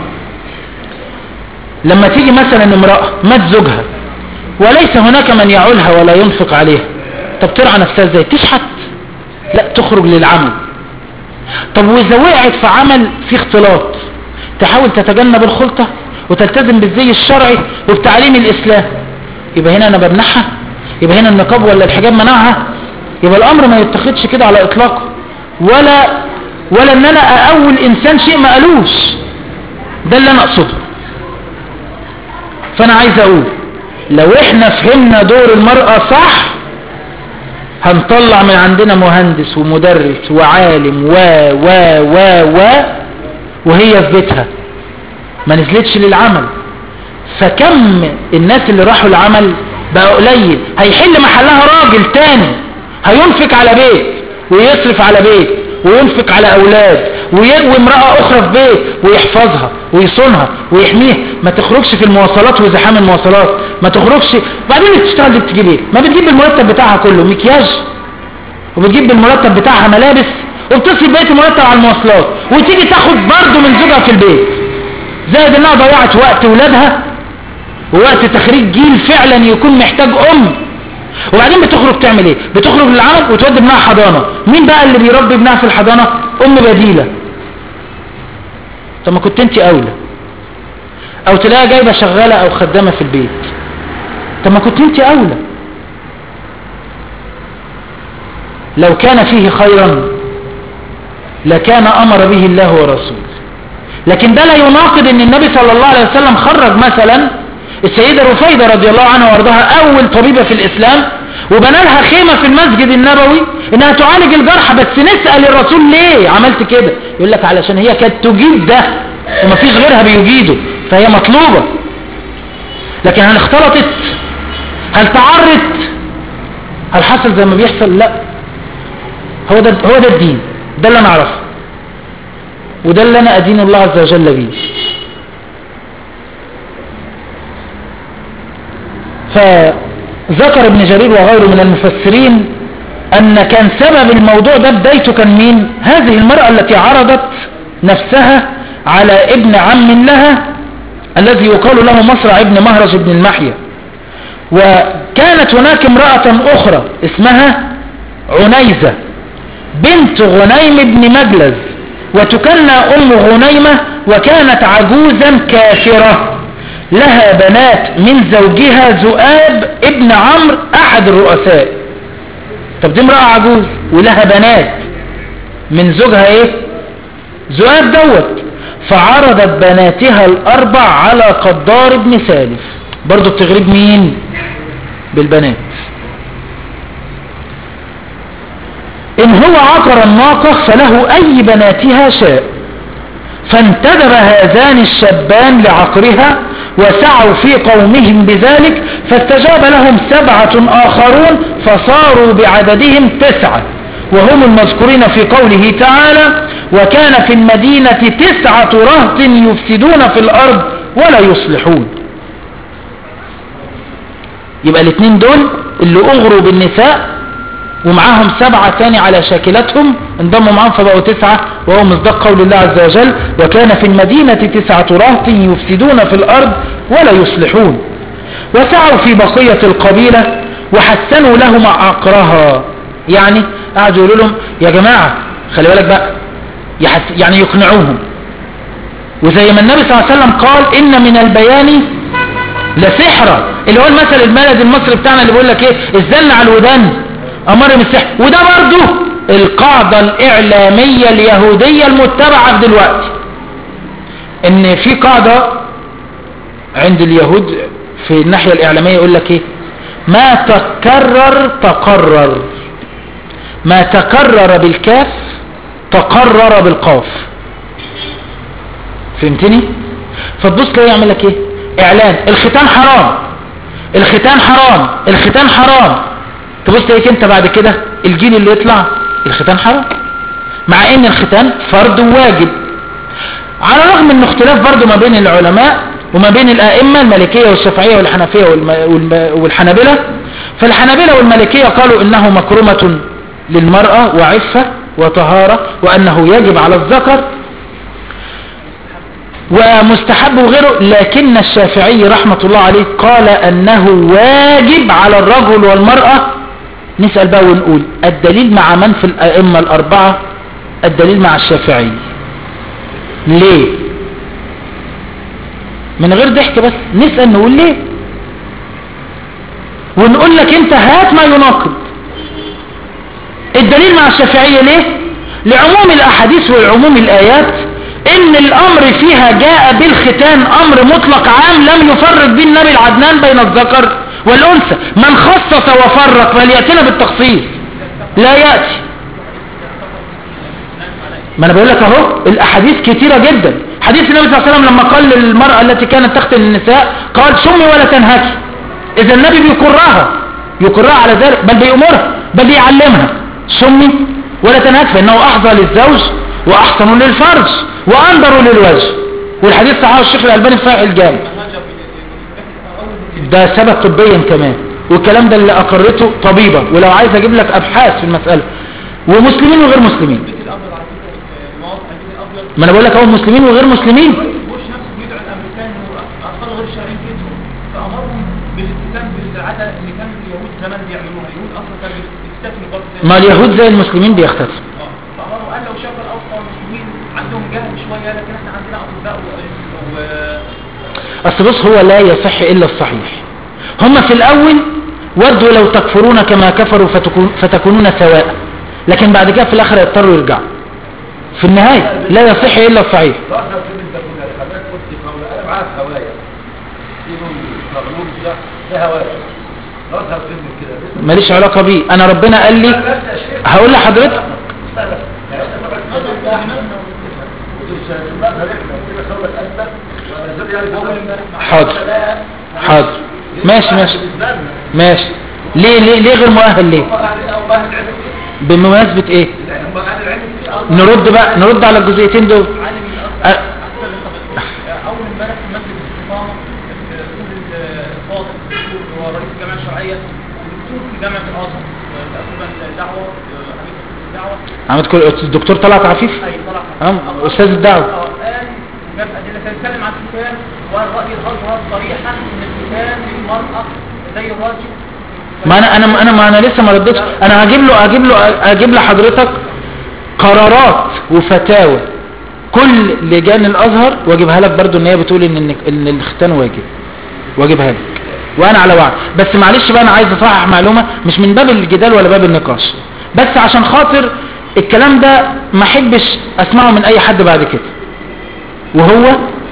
لما تيجي مثلا امرأة مات زوجها وليس هناك من يعولها ولا ينفق عليها طب ترعى نفسها ازاي تشحت لا تخرج للعمل طب واذا وقعت في عمل في اختلاط تحاول تتجنب الخلطة وتلتزم بالزي الشرعي وبتعليم الاسلام يبقى هنا انا بمنحها يبقى هنا النقاب ولا الحجاب منعها يبقى الامر ما يتخذش كده على اطلاقه ولا ولا ان انا اقول انسان شيء ما قالوش ده اللي انا اقصده فانا عايز اقول لو احنا فهمنا دور المرأة صح هنطلع من عندنا مهندس ومدرس وعالم و و و و وهي في بيتها ما نزلتش للعمل فكم الناس اللي راحوا العمل بقى قليل هيحل محلها راجل تاني هينفق على بيت ويصرف على بيت وينفق على اولاد ويروي امرأة اخرى في بيت ويحفظها ويصونها ويحميها ما تخرجش في المواصلات وزحام المواصلات ما تخرجش بعدين بتشتغل دي بتجيب ايه ما بتجيب المرتب بتاعها كله مكياج وبتجيب بالمرتب بتاعها ملابس وبتصرف بقيه المرتب على المواصلات وتيجي تاخد برضه من زوجها في البيت زائد انها ضيعت وقت ولادها ووقت تخريج جيل فعلا يكون محتاج ام وبعدين بتخرج تعمل ايه بتخرج للعمل وتودي ابنها حضانه مين بقى اللي بيربي ابنها في الحضانه ام بديله طب ما كنت انت اولى او تلاقيها جايبه شغاله او خدامه في البيت طب ما كنت انت اولى لو كان فيه خيرا لكان امر به الله ورسوله لكن ده لا يناقض ان النبي صلى الله عليه وسلم خرج مثلا السيدة رفيدة رضي الله عنها وارضاها اول طبيبة في الاسلام وبنى لها خيمة في المسجد النبوي انها تعالج الجرحى بس نسأل الرسول ليه عملت كده يقول لك علشان هي كانت تجيد ده ومفيش غيرها بيجيده فهي مطلوبة لكن هل اختلطت هل تعرت هل حصل زي ما بيحصل لا هو ده هو ده الدين ده اللي انا اعرفه وده اللي انا ادين الله عز وجل بيه فذكر ابن جرير وغيره من المفسرين ان كان سبب الموضوع ده بدايته كان مين هذه المرأة التي عرضت نفسها على ابن عم لها الذي يقال له مصرع ابن مهرج ابن المحيا وكانت هناك امرأة اخرى اسمها عنيزة بنت غنيم بن مجلز وتكنى ام غنيمة وكانت عجوزا كافرة لها بنات من زوجها ذؤاب ابن عمرو احد الرؤساء طب دي امرأة عجوز ولها بنات من زوجها ايه ذؤاب دوت فعرضت بناتها الاربع على قدار ابن سالف برضو بتغرب مين بالبنات ان هو عقر الناقة فله اي بناتها شاء فانتدب هذان الشابان لعقرها وسعوا في قومهم بذلك فاستجاب لهم سبعة آخرون فصاروا بعددهم تسعة وهم المذكورين في قوله تعالى وكان في المدينة تسعة رهط يفسدون في الأرض ولا يصلحون يبقى الاثنين دول اللي أغروا بالنساء ومعاهم سبعة تاني على شاكلتهم انضموا معاهم فبقوا تسعة وهو مصدق قول الله عز وجل وكان في المدينة تسعة رهط يفسدون في الأرض ولا يصلحون وسعوا في بقية القبيلة وحسنوا لهم عقرها يعني قعدوا يقولوا لهم يا جماعة خلي بالك بقى يحس يعني يقنعوهم وزي ما النبي صلى الله عليه وسلم قال إن من البيان لسحرة اللي هو المثل البلد المصري بتاعنا اللي بيقول لك ايه الزن على الودان امر من السحر وده برضه القاعدة الاعلامية اليهودية المتبعة في دلوقتي ان في قاعدة عند اليهود في الناحية الاعلامية يقول لك ايه ما تكرر تقرر ما تكرر بالكاف تقرر بالقاف فهمتني فتبص تلاقيه يعمل لك ايه اعلان الختان حرام الختان حرام الختان حرام تبص تلاقيك انت بعد كده الجيل اللي يطلع الختان حرام مع ان الختان فرض واجب على الرغم انه اختلاف برضه ما بين العلماء وما بين الائمة المالكية والشافعية والحنفية والم... والم... والحنابلة فالحنابلة والمالكية قالوا انه مكرمة للمرأة وعفة وطهارة وانه يجب على الذكر ومستحب وغيره لكن الشافعي رحمة الله عليه قال أنه واجب على الرجل والمرأة نسأل بقى ونقول الدليل مع من في الأئمة الأربعة الدليل مع الشافعي ليه من غير ضحك بس نسأل نقول ليه ونقول لك انت هات ما يناقض الدليل مع الشافعية ليه لعموم الأحاديث وعموم الآيات ان الامر فيها جاء بالختان امر مطلق عام لم يفرق به النبي العدنان بين الذكر والانثى من خصص وفرق فليأتنا بالتخصيص لا يأتي ما انا بقول لك اهو الاحاديث كتيرة جدا حديث النبي صلى الله عليه وسلم لما قال للمرأة التي كانت تختن النساء قال سمي ولا تنهكي اذا النبي بيقرها يقرها على ذلك بل بيأمرها بل بيعلمها سمي ولا تنهكي فانه احظى للزوج واحسن للفرج وانظر للوجه والحديث صححه الشيخ الالباني في صحيح الجامع ده ثبت طبيا كمان والكلام ده اللي اقرته طبيبة ولو عايز اجيب لك ابحاث في المسألة ومسلمين وغير مسلمين البيت الابيض على فكره المواقع البيت الابيض ما انا بقول لك اهو مسلمين وغير مسلمين بوش نفسه بيدعو الامريكان واطفال غير شارين جدا فامرهم بالالتزام بالعاده اللي كان اليهود زمان بيعملوها اليهود اصلا كانوا بيستثنوا برضه زي ما اليهود زي المسلمين بيختفوا آه. فامرهم قال لو شاف الاوسط المسلمين عندهم جهل شويه لكن احنا عندنا اطباء و- و- اصل بص هو لا يصح الا الصحيح هم في الاول ودوا لو تكفرون كما كفروا فتكون فتكونون سواء لكن بعد كده في الاخر يضطروا يرجعوا في النهاية لا يصح الا الصحيح ظهر فيلم انت كنا حضرتك قلت قول انا معاك هوايا فيهم مغلوب ده ده هوايا ظهر فيلم كده ماليش علاقة بيه انا ربنا قال لي بس يا شيخ هقول لحضرتك استنى يعني انت طبعا نظر ده احنا حاضر حاضر ماشي ماشي ماشي ليه ليه ليه غير مؤهل ليه بمناسبة ايه نرد بقى نرد على الجزئيتين دول عالم أ- الاكثر اكثر من اول امبارح في مجلس الاستقامه الاستاذ الفاضل الدكتور اللي هو رئيس الجامعه الشرعيه ودكتور في جامعه الازهر تقريبا دعوه حديث الدعوه عملت كل الدكتور طلعت عفيف اي طلع آه، أستاذ الدعوة. آه، قال جاب ادله كان يتكلم عن الختان والراي الاظهر صريحا ان الختان للمراه زي الراجل ما انا انا انا ما انا لسه ما ردتش انا هجيب له هجيب له هجيب لحضرتك قرارات وفتاوى كل لجان الازهر واجيبها لك برضو ان هي بتقول ان إن- ان الختان واجب واجيبها لك وانا على وعي بس معلش بقى انا عايز اصحح معلومه مش من باب الجدال ولا باب النقاش بس عشان خاطر الكلام ده ما احبش اسمعه من اي حد بعد كده وهو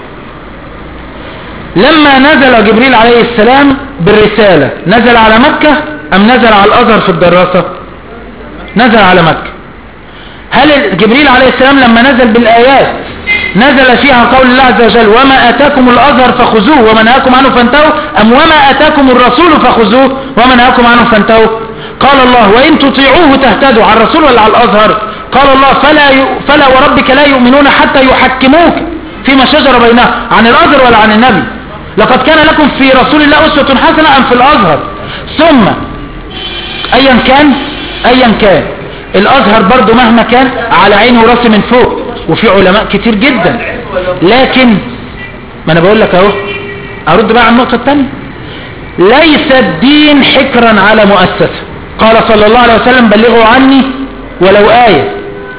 لما نزل جبريل عليه السلام بالرسالة نزل على مكة أم نزل على الأزهر في الدراسة نزل على مكة هل جبريل عليه السلام لما نزل بالآيات نزل فيها قول الله عز وجل وما آتاكم الأزهر فخذوه وما نهاكم عنه فانتهوا أم وما آتاكم الرسول فخذوه وما نهاكم عنه فانتهوا قال الله وإن تطيعوه تهتدوا على الرسول ولا على الأزهر قال الله فلا, ي... فلا وربك لا يؤمنون حتى يحكموك فيما شجر بينهم عن الأزهر ولا عن النبي لقد كان لكم في رسول الله أسوة حسنة أم في الأزهر ثم أيا كان أيا كان الأزهر برضو مهما كان على عينه وراسي من فوق وفي علماء كتير جدا لكن ما أنا بقول لك أهو أرد بقى على النقطة الثانية ليس الدين حكرا على مؤسسة قال صلى الله عليه وسلم بلغوا عني ولو آية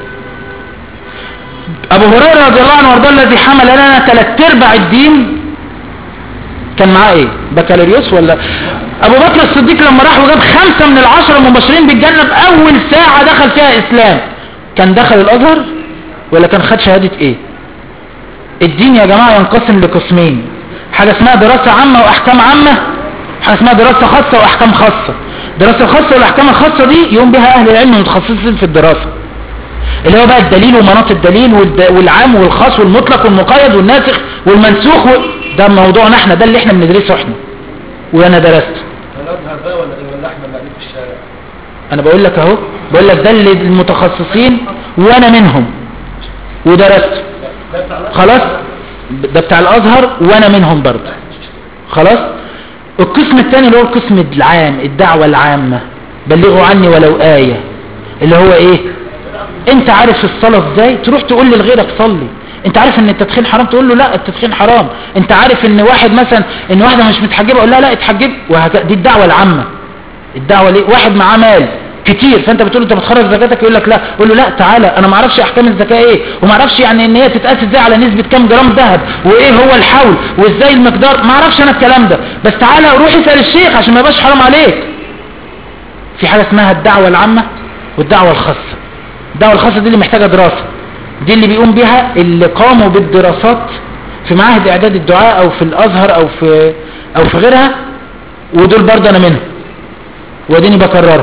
أبو هريرة رضي الله عنه وارضاه الذي حمل لنا ثلاث ارباع الدين كان معاه ايه بكالوريوس ولا ابو بكر الصديق لما راح وجاب خمسة من العشرة المبشرين بالجنة باول ساعة دخل فيها اسلام كان دخل الازهر ولا كان خد شهادة ايه الدين يا جماعة ينقسم لقسمين حاجة اسمها دراسة عامة واحكام عامة حاجة اسمها دراسة خاصة واحكام خاصة الدراسة الخاصة والاحكام الخاصة دي يقوم بها اهل العلم المتخصصين في الدراسة اللي هو بقى الدليل ومناط الدليل والد- والعام والخاص والمطلق والمقيد والناسخ والمنسوخ و... ده موضوعنا احنا ده اللي احنا بندرسه احنا وانا درسته الازهر بقى ولا ولا احنا اللي قاعدين في الشارع انا بقول لك اهو بقول لك ده اللي المتخصصين وانا منهم ودرسته ده بتاع الازهر خلاص ده بتاع الازهر وانا منهم برضه خلاص القسم الثاني اللي هو القسم العام الدعوة العامة بلغوا عني ولو آية اللي هو ايه انت عارف الصلاة ازاي تروح تقول لغيرك صلي انت عارف ان التدخين حرام تقول له لا التدخين حرام انت عارف ان واحد مثلا ان واحده مش متحجبه اقول لها لا اتحجب وهكذا دي الدعوة العامة الدعوة ليه واحد معاه مال كتير فانت بتقول له انت بتخرج زكاتك يقول لك لا قول له لا تعالى انا ما اعرفش احكام الزكاه ايه وما اعرفش يعني ان هي تتقاس ازاي على نسبه كام جرام ذهب وايه هو الحول وازاي المقدار ما اعرفش انا الكلام ده بس تعالى روح اسال الشيخ عشان ما يبقاش حرام عليك في حاجه اسمها الدعوه العامه والدعوه الخاصه الدعوه الخاصه دي اللي محتاجه دراسه دي اللي بيقوم بيها اللي قاموا بالدراسات في معاهد اعداد الدعاء او في الازهر او في او في غيرها ودول برضه انا منهم واديني بكررها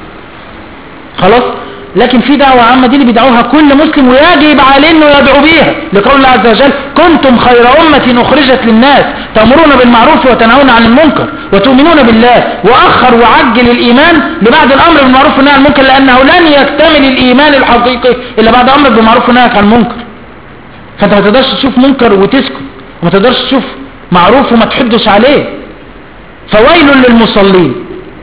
خلاص لكن في دعوة عامة دي اللي بيدعوها كل مسلم ويجب عليه انه يدعو بيها لقول الله عز وجل كنتم خير أمة أخرجت للناس تأمرون بالمعروف وتنهون عن المنكر وتؤمنون بالله وأخر وعجل الإيمان لبعد الأمر بالمعروف والنهي عن المنكر لأنه لن يكتمل الإيمان الحقيقي إلا بعد أمر بالمعروف والنهي عن المنكر فأنت ما تقدرش تشوف منكر وتسكت وما تقدرش تشوف معروف وما تحدش عليه فويل للمصلين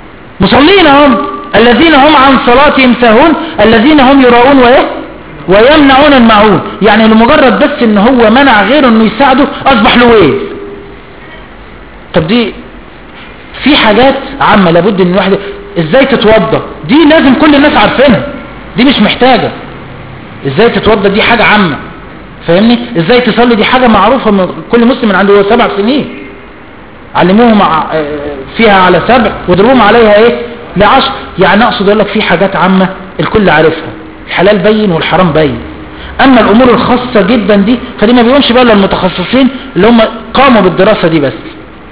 مصلين هم الذين هم عن صلاتهم ساهون الذين هم يراؤون وايه ويمنعون المعون يعني لمجرد بس ان هو منع غيره انه يساعده اصبح له ايه طب دي في حاجات عامة لابد ان الواحد ازاي تتوضى دي لازم كل الناس عارفينها دي مش محتاجة ازاي تتوضى دي حاجة عامة فاهمني ازاي تصلي دي حاجة معروفة من كل مسلم من عنده سبع سنين علموهم مع فيها على سبع وضربوهم عليها ايه لعشر يعني اقصد اقول لك في حاجات عامة الكل عارفها الحلال بين والحرام بين اما الامور الخاصة جدا دي فدي ما بيقومش بقى للمتخصصين اللي هم قاموا بالدراسة دي بس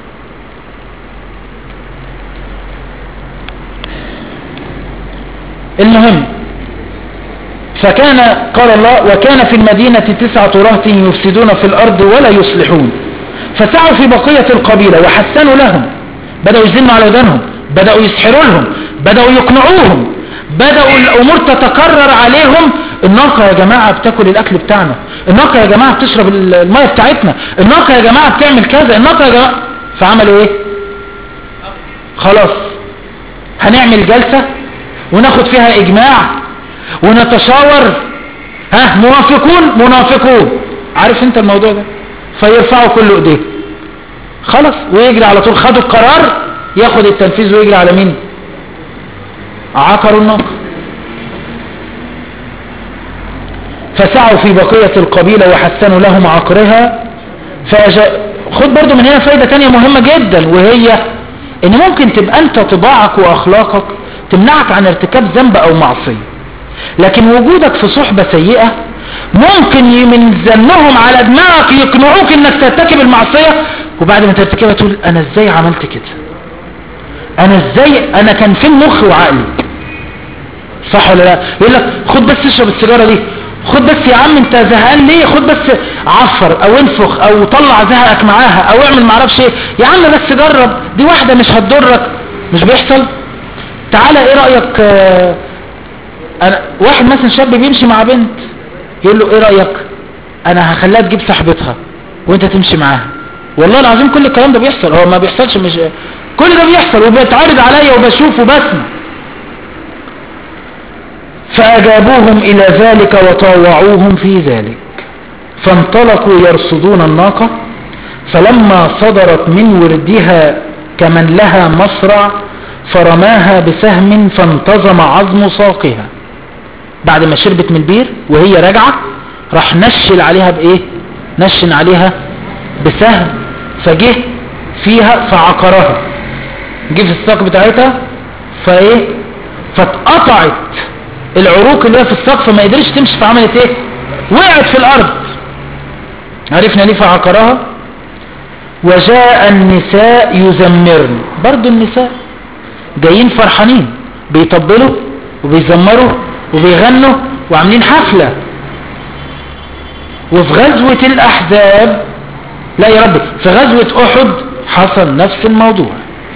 المهم فكان قال الله وكان في المدينة تسعة رهط يفسدون في الأرض ولا يصلحون فسعوا في بقية القبيلة وحسنوا لهم بدأوا يزنوا على ودانهم بدأوا يسحروا لهم بدأوا يقنعوهم بدأوا الأمور تتكرر عليهم الناقة يا جماعة بتاكل الأكل بتاعنا الناقة يا جماعة بتشرب المية بتاعتنا الناقة يا جماعة بتعمل كذا الناقة يا جماعة فعملوا ايه خلاص هنعمل جلسة وناخد فيها اجماع ونتشاور ها موافقون منافقون عارف انت الموضوع ده فيرفعوا كل ايديه خلاص ويجري على طول خدوا القرار ياخد التنفيذ ويجري على مين عقروا الناقة فسعوا في بقية القبيلة وحسنوا لهم عقرها فأجا... خد برضو من هنا فايدة تانية مهمة جدا وهي ان ممكن تبقى انت طباعك واخلاقك تمنعك عن ارتكاب ذنب او معصية لكن وجودك في صحبة سيئة ممكن من ذنهم على دماغك يقنعوك انك ترتكب المعصية وبعد ما ترتكبها تقول انا ازاي عملت كده انا ازاي انا كان فين مخي وعقلي صح ولا لا يقول لك خد بس اشرب السيجارة دي خد بس يا عم انت زهقان ليه خد بس عفر او انفخ او طلع زهقك معاها او اعمل معرفش ايه يا عم بس جرب دي واحدة مش هتضرك مش بيحصل تعالى ايه رأيك اه انا واحد مثلا شاب بيمشي مع بنت يقول له ايه رأيك انا هخليها تجيب صاحبتها وانت تمشي معاها والله العظيم كل الكلام ده بيحصل هو ما بيحصلش مش كل ده بيحصل وبيتعرض عليا وبشوف وبسمع فأجابوهم إلى ذلك وطاوعوهم في ذلك فانطلقوا يرصدون الناقة فلما صدرت من وردها كمن لها مصرع فرماها بسهم فانتظم عظم ساقها بعد ما شربت من البير وهي راجعة راح نشل عليها بايه نشن عليها بسهم فجه فيها فعقرها جه في الساق بتاعتها فايه فاتقطعت العروق اللي هي في الساق فما قدرش تمشي فعملت ايه وقعت في الارض عرفنا ليه فعقرها وجاء النساء يزمرن برضو النساء جايين فرحانين بيطبلوا وبيزمروا وبيغنوا وعاملين حفلة وفي غزوة الأحزاب لا يا رب في غزوة أحد حصل نفس الموضوع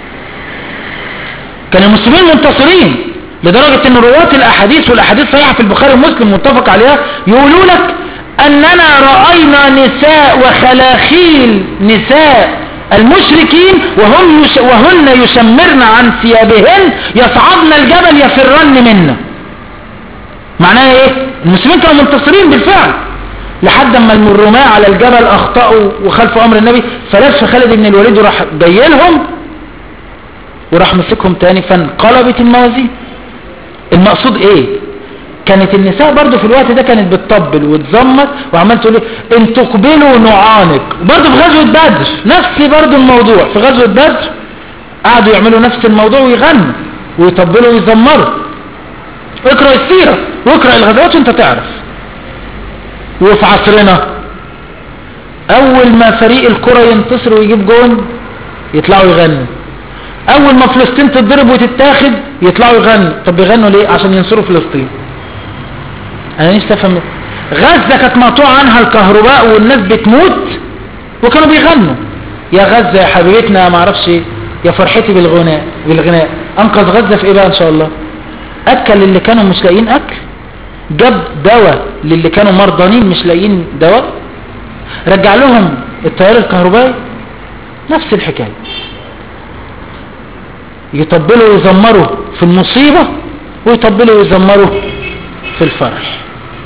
كان المسلمين منتصرين لدرجة ان رواة الأحاديث والأحاديث صحيحة في البخاري ومسلم متفق عليها يقولوا لك أننا رأينا نساء وخلاخيل نساء المشركين وهم يش وهن يشمرن عن ثيابهن يصعدن الجبل يفرن منا معناها ايه المسلمين كانوا منتصرين بالفعل لحد اما الرماة على الجبل اخطأوا وخلفوا امر النبي فلف خالد بن الوليد وراح جاي لهم وراح مسكهم تاني فانقلبت الموازين المقصود ايه كانت النساء برضو في الوقت ده كانت بتطبل وتزمر وعمال تقول ايه ان تقبلوا نعانق برضو في غزوة بدر نفس برضو الموضوع في غزوة بدر قعدوا يعملوا نفس الموضوع ويغنوا ويطبلوا ويزمروا اقرأ السيرة واقرأ الغزوات وانت تعرف وفي عصرنا اول ما فريق الكرة ينتصر ويجيب جون يطلعوا يغنوا اول ما فلسطين تتضرب وتتاخد يطلعوا يغنوا طب بيغنوا ليه عشان ينصروا فلسطين انا نفسي افهم غزة كانت مقطوع عنها الكهرباء والناس بتموت وكانوا بيغنوا يا غزة يا حبيبتنا ما اعرفش ايه يا فرحتي بالغناء بالغناء انقذ غزة في ايه بقى ان شاء الله اكل اللي كانوا مش لاقيين اكل جاب دواء للي كانوا مرضانين مش لاقيين دواء رجع لهم التيار الكهربائي نفس الحكاية يطبلوا ويزمروا في المصيبة ويطبلوا ويزمروا في الفرح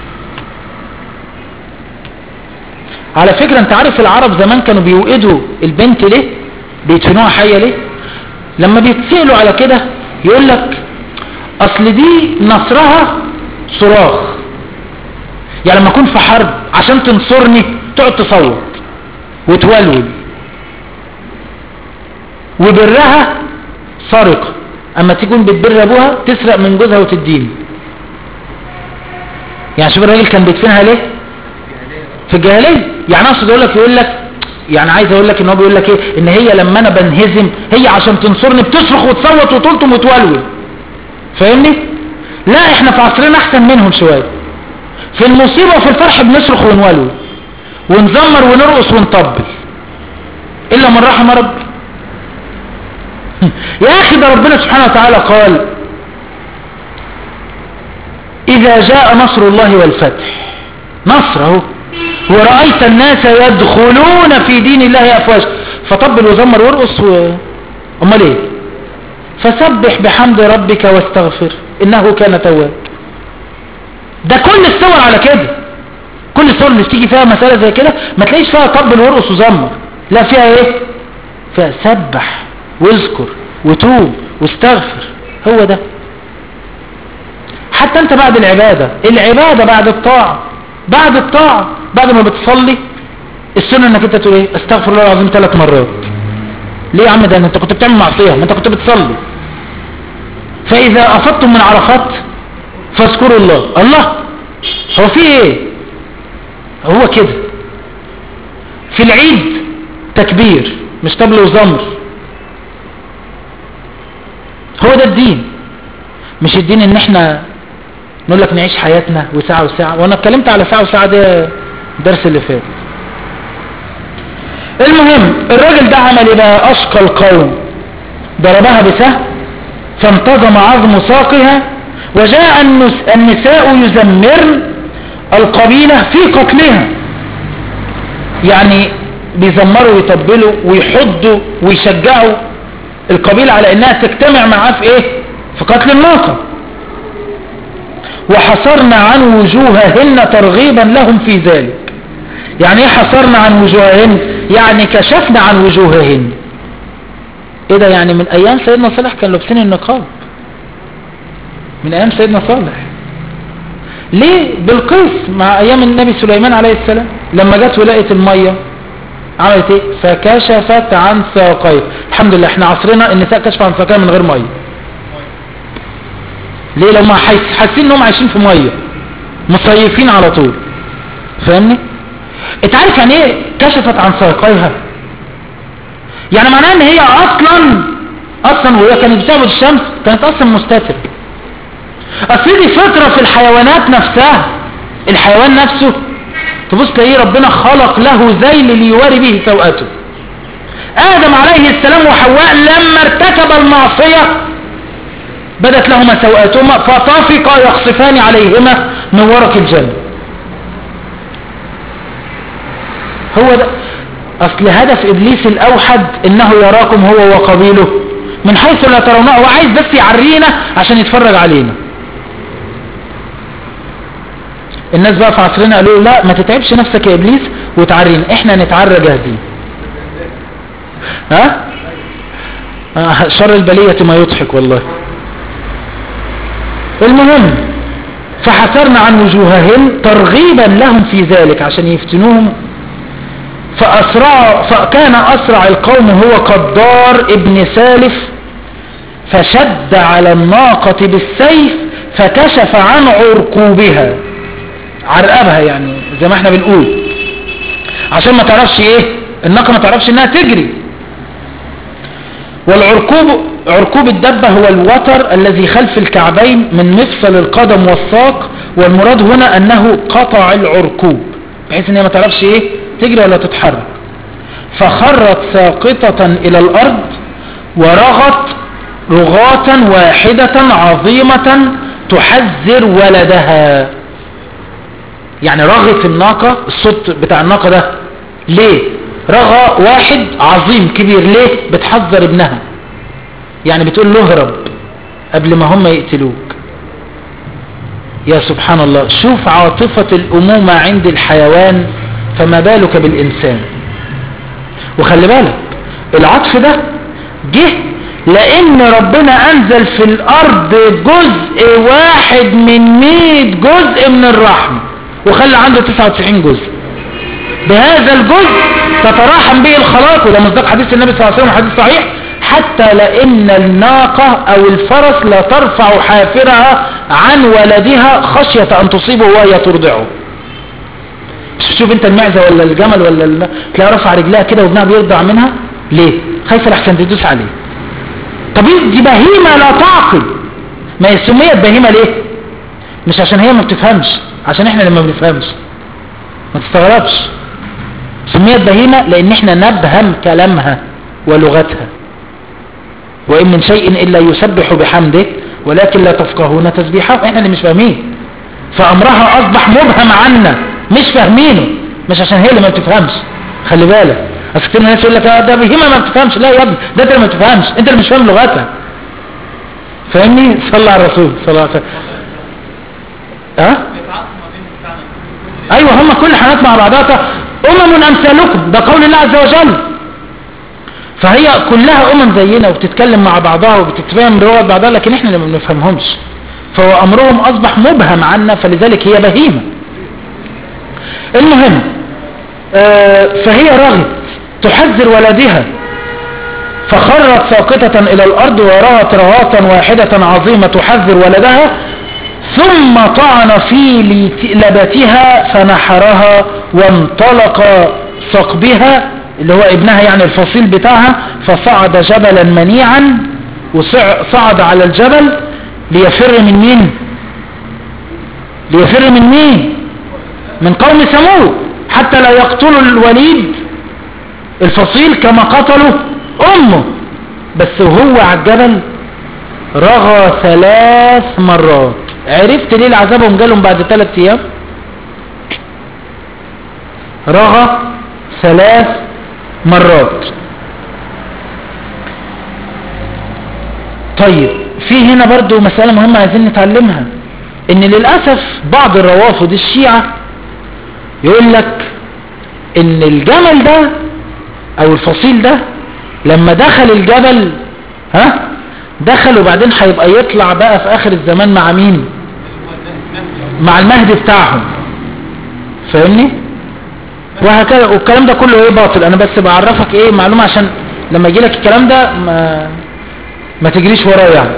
على فكرة انت عارف العرب زمان كانوا بيوقدوا البنت ليه بيدفنوها حية ليه لما بيتسألوا على كده يقول لك اصل دي نصرها صراخ يعني لما اكون في حرب عشان تنصرني تقعد تصوت وتولول وبرها سرقة اما تكون بتبر ابوها تسرق من جوزها وتديني يعني شوف الراجل كان بيدفنها ليه في الجاهليه يعني اقصد اقول لك يقول لك يعني عايز اقول لك ان هو بيقول لك ايه ان هي لما انا بنهزم هي عشان تنصرني بتصرخ وتصوت وتلطم وتولول فاهمني لا احنا في عصرنا احسن منهم شويه في المصيبه وفي الفرح بنصرخ ونولول ونزمر ونرقص ونطبل الا من رحم ربي يا اخي ده ربنا سبحانه وتعالى قال اذا جاء نصر الله والفتح نصر اهو ورأيت الناس يدخلون في دين الله أفواج فطبل وزمر وارقص و... امال ايه فسبح بحمد ربك واستغفر انه كان تواب ده كل الصور على كده كل الصور اللي بتيجي فيها مسألة زي كده ما تلاقيش فيها طبل وارقص وزمر لا فيها ايه فيها سبح واذكر وتوب واستغفر هو ده حتى انت بعد العبادة العبادة بعد الطاعة بعد الطاعة بعد ما بتصلي السنة انك انت تقول ايه استغفر الله العظيم ثلاث مرات ليه يا عم ده انت كنت بتعمل معصية ما انت كنت بتصلي فاذا افضتم من عرفات فاذكروا الله الله هو في ايه هو كده في العيد تكبير مش طبل وزمر هو ده الدين مش الدين ان احنا نقول لك نعيش حياتنا وساعة وساعة وانا اتكلمت على ساعة وساعة ده الدرس اللي فات المهم الراجل ده عمل ايه بقى اشقى القوم ضربها بسهم فانتظم عظم ساقها وجاء النس- النساء يزمرن القبيلة في قتلها يعني بيزمروا ويطبلوا ويحضوا ويشجعوا القبيلة على انها تجتمع معاه في ايه في قتل الناقة وحصرنا عن وجوههن ترغيبا لهم في ذلك يعني ايه حصرنا عن وجوههن يعني كشفنا عن وجوههن ايه ده يعني من ايام سيدنا صالح كان لابسين النقاب من ايام سيدنا صالح ليه بالقيس مع ايام النبي سليمان عليه السلام لما جت ولقت المية عملت ايه فكشفت عن ساقيه الحمد لله احنا عصرنا النساء كشف عن ساقيه من غير مية ليه لو ما حاس- حاسين انهم عايشين في مية مصيفين على طول فاهمني انت عارف يعني ايه كشفت عن ساقيها يعني معناها ان هي اصلا اصلا وهي كانت بتعبد الشمس كانت اصلا مستترة اصل دي فطرة في الحيوانات نفسها الحيوان نفسه تبص تلاقيه ربنا خلق له ذيل ليواري به سوءته ادم عليه السلام وحواء لما ارتكب المعصية بدت لهما سوءاتهما فطافقا يخصفان عليهما من ورق الجنة هو ده اصل هدف ابليس الاوحد انه يراكم هو وقبيله من حيث لا ترونه هو عايز بس يعرينا عشان يتفرج علينا الناس بقى في عصرنا قالوا له لا ما تتعبش نفسك يا ابليس وتعرينا احنا نتعرى جاهزين ها آه، شر البلية ما يضحك والله المهم فحسرنا عن وجوههم ترغيبا لهم في ذلك عشان يفتنوهم فأسرع فكان أسرع القوم هو قدار ابن سالف فشد على الناقة بالسيف فكشف عن عرقوبها عرقبها يعني زي ما احنا بنقول عشان ما تعرفش ايه الناقة ما تعرفش انها تجري والعركوب عركوب الدبة هو الوتر الذي خلف الكعبين من مفصل القدم والساق والمراد هنا انه قطع العركوب بحيث ان هي ما تعرفش ايه تجري ولا تتحرك فخرت ساقطة الى الارض ورغت رغاة واحدة عظيمة تحذر ولدها يعني رغت الناقة الصوت بتاع الناقة ده ليه رغى واحد عظيم كبير ليه بتحذر ابنها يعني بتقول له اهرب قبل ما هم يقتلوك يا سبحان الله شوف عاطفة الأمومة عند الحيوان فما بالك بالإنسان وخلي بالك العطف ده جه لأن ربنا أنزل في الأرض جزء واحد من مئة جزء من الرحمة وخلى عنده 99 جزء بهذا الجزء تتراحم به الخلاق وده مصداق حديث النبي صلى الله عليه وسلم حديث صحيح حتى لأن الناقة أو الفرس لا ترفع حافرها عن ولدها خشية أن تصيبه وهي ترضعه شوف انت المعزة ولا الجمل ولا الم... تلاقي رفع رجلها كده وابنها بيرضع منها ليه خايفة لحسن تدوس عليه طب دي بهيمة لا تعقل ما هي سميت بهيمة ليه مش عشان هي ما بتفهمش عشان احنا لما بنفهمش ما تستغربش سميت بهيمة لان احنا نبهم كلامها ولغتها وإن من شيء إلا يسبح بحمده ولكن لا تفقهون تسبيحه احنا اللي مش فاهمين فأمرها أصبح مبهم عنا مش فاهمينه مش عشان هي اللي ما بتفهمش خلي بالك أصل كتير من الناس يقول لك آه ده بهيمة ما بتفهمش لا يا ابني ده انت اللي ما بتفهمش انت اللي مش فاهم لغتها فاهمني صلى على الرسول صلى الله عليه وسلم ها بيتعاطفوا ما بين فعلا كل ايوه هم كل حالات مع بعضها امم امثالكم ده قول الله عز وجل فهي كلها امم زينا وبتتكلم مع بعضها وبتتفاهم بلغه بعضها لكن احنا اللي ما بنفهمهمش فهو امرهم اصبح مبهم عنا فلذلك هي بهيمه المهم آه، فهي رغت تحذر ولدها فخرت ساقطة إلى الأرض ورأت رغاة واحدة عظيمة تحذر ولدها ثم طعن في لت- لبتها فنحرها وانطلق ثقبها اللي هو ابنها يعني الفصيل بتاعها فصعد جبلا منيعا وصعد على الجبل ليفر من مين ليفر من مين من قوم ثمود حتى لا يقتلوا الوليد الفصيل كما قتلوا امه بس وهو على الجبل رغى ثلاث مرات عرفت ليه العذابهم جالهم بعد ثلاث ايام رغى ثلاث مرات طيب في هنا برضو مسألة مهمة عايزين نتعلمها ان للأسف بعض الروافض الشيعة يقول لك ان الجمل ده او الفصيل ده لما دخل الجبل ها دخل وبعدين هيبقى يطلع بقى في اخر الزمان مع مين مع المهدي بتاعهم فاهمني وهكذا والكلام ده كله ايه باطل انا بس بعرفك ايه معلومة عشان لما يجي لك الكلام ده ما ما تجريش وراه يعني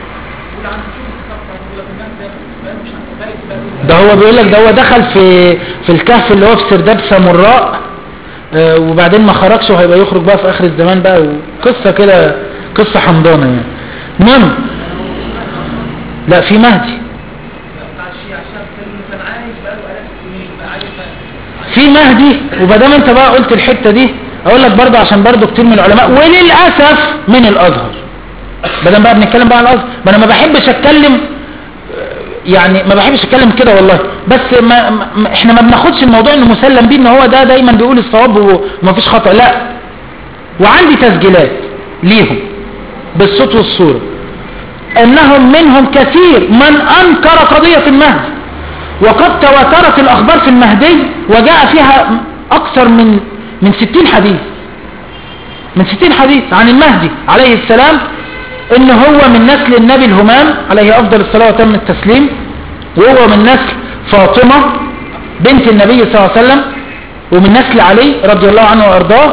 ده هو بيقول لك ده هو دخل في في الكهف اللي هو في سرداب سامراء آه، وبعدين ما خرجش وهيبقى يخرج بقى في اخر الزمان بقى وقصة كده قصة حمضانة يعني المهم لا في مهدي بتاع الشيعة الشاب كان كان عايش بقاله آلاف السنين بقى عايش بقى- في مهدي وبدام انت بقى قلت الحتة دي اقول لك برضه عشان برضه كتير من العلماء وللأسف من الازهر بدل بقى بنتكلم بقى عن الازهر ما انا ما بحبش اتكلم يعني ما بحبش اتكلم كده والله بس ما ما احنا ما بناخدش الموضوع انه مسلم بيه ان هو ده دايما بيقول الصواب ومفيش خطأ لا وعندي تسجيلات ليهم بالصوت والصورة انهم منهم كثير من انكر قضية المهدي وقد تواترت الاخبار في المهدي وجاء فيها اكثر من من ستين حديث من ستين حديث عن المهدي عليه السلام ان هو من نسل النبي الهمام عليه افضل الصلاة وتم التسليم وهو من نسل فاطمة بنت النبي صلى الله عليه وسلم ومن نسل علي رضي الله عنه وارضاه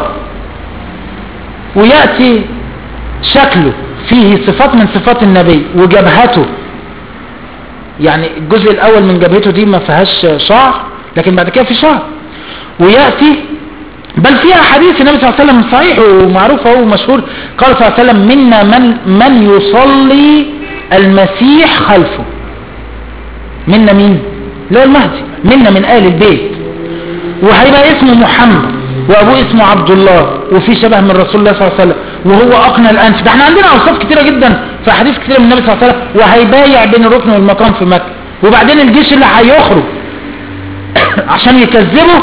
ويأتي شكله فيه صفات من صفات النبي وجبهته يعني الجزء الاول من جبهته دي ما فيهاش شعر لكن بعد كده في شعر ويأتي بل فيها حديث النبي صلى الله عليه وسلم صحيح ومعروف هو مشهور قال صلى الله عليه وسلم منا من, من يصلي المسيح خلفه منا مين اللي هو المهدي منا من آل البيت وهيبقى اسمه محمد وابوه اسمه عبد الله وفي شبه من رسول الله صلى الله عليه وسلم وهو اقنى الانف ده احنا عندنا اوصاف كتيره جدا في احاديث كتيره من النبي صلى الله عليه وسلم وهيبايع بين الركن والمقام في مكه وبعدين الجيش اللي هيخرج عشان يكذبه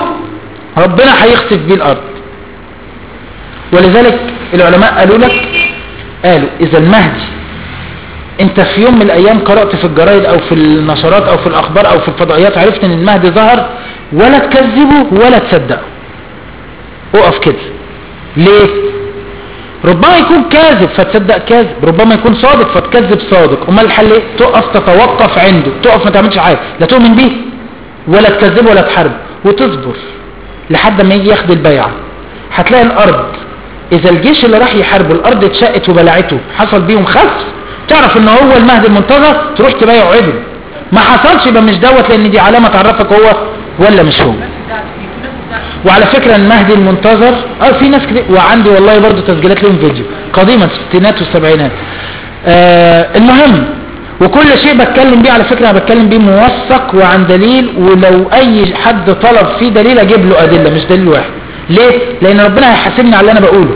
ربنا هيخسف بيه الارض ولذلك العلماء قالوا لك قالوا اذا المهدي انت في يوم من الايام قرأت في الجرايد او في النشرات او في الاخبار او في الفضائيات عرفت ان المهدي ظهر ولا تكذبه ولا تصدقه اقف كده ليه ربما يكون كاذب فتصدق كاذب ربما يكون صادق فتكذب صادق امال الحل ايه تقف تتوقف عنده تقف ما تعملش حاجه لا تؤمن بيه ولا تكذبه ولا تحاربه وتصبر لحد ما يجي ياخد البيعه هتلاقي الارض اذا الجيش اللي راح يحاربه الارض اتشقت وبلعته حصل بيهم خسف تعرف ان هو المهدي المنتظر تروح تبايعه عدل ما حصلش يبقى مش دوت لان دي علامه تعرفك هو ولا مش هو وعلى فكرة المهدي المنتظر اه في ناس كتير وعندي والله برضو تسجيلات لهم فيديو قديما في الستينات والسبعينات آه المهم وكل شيء بتكلم بيه على فكرة انا بتكلم بيه موثق وعن دليل ولو اي حد طلب فيه دليل اجيب له ادلة مش دليل واحد ليه لان ربنا هيحاسبني على اللي انا بقوله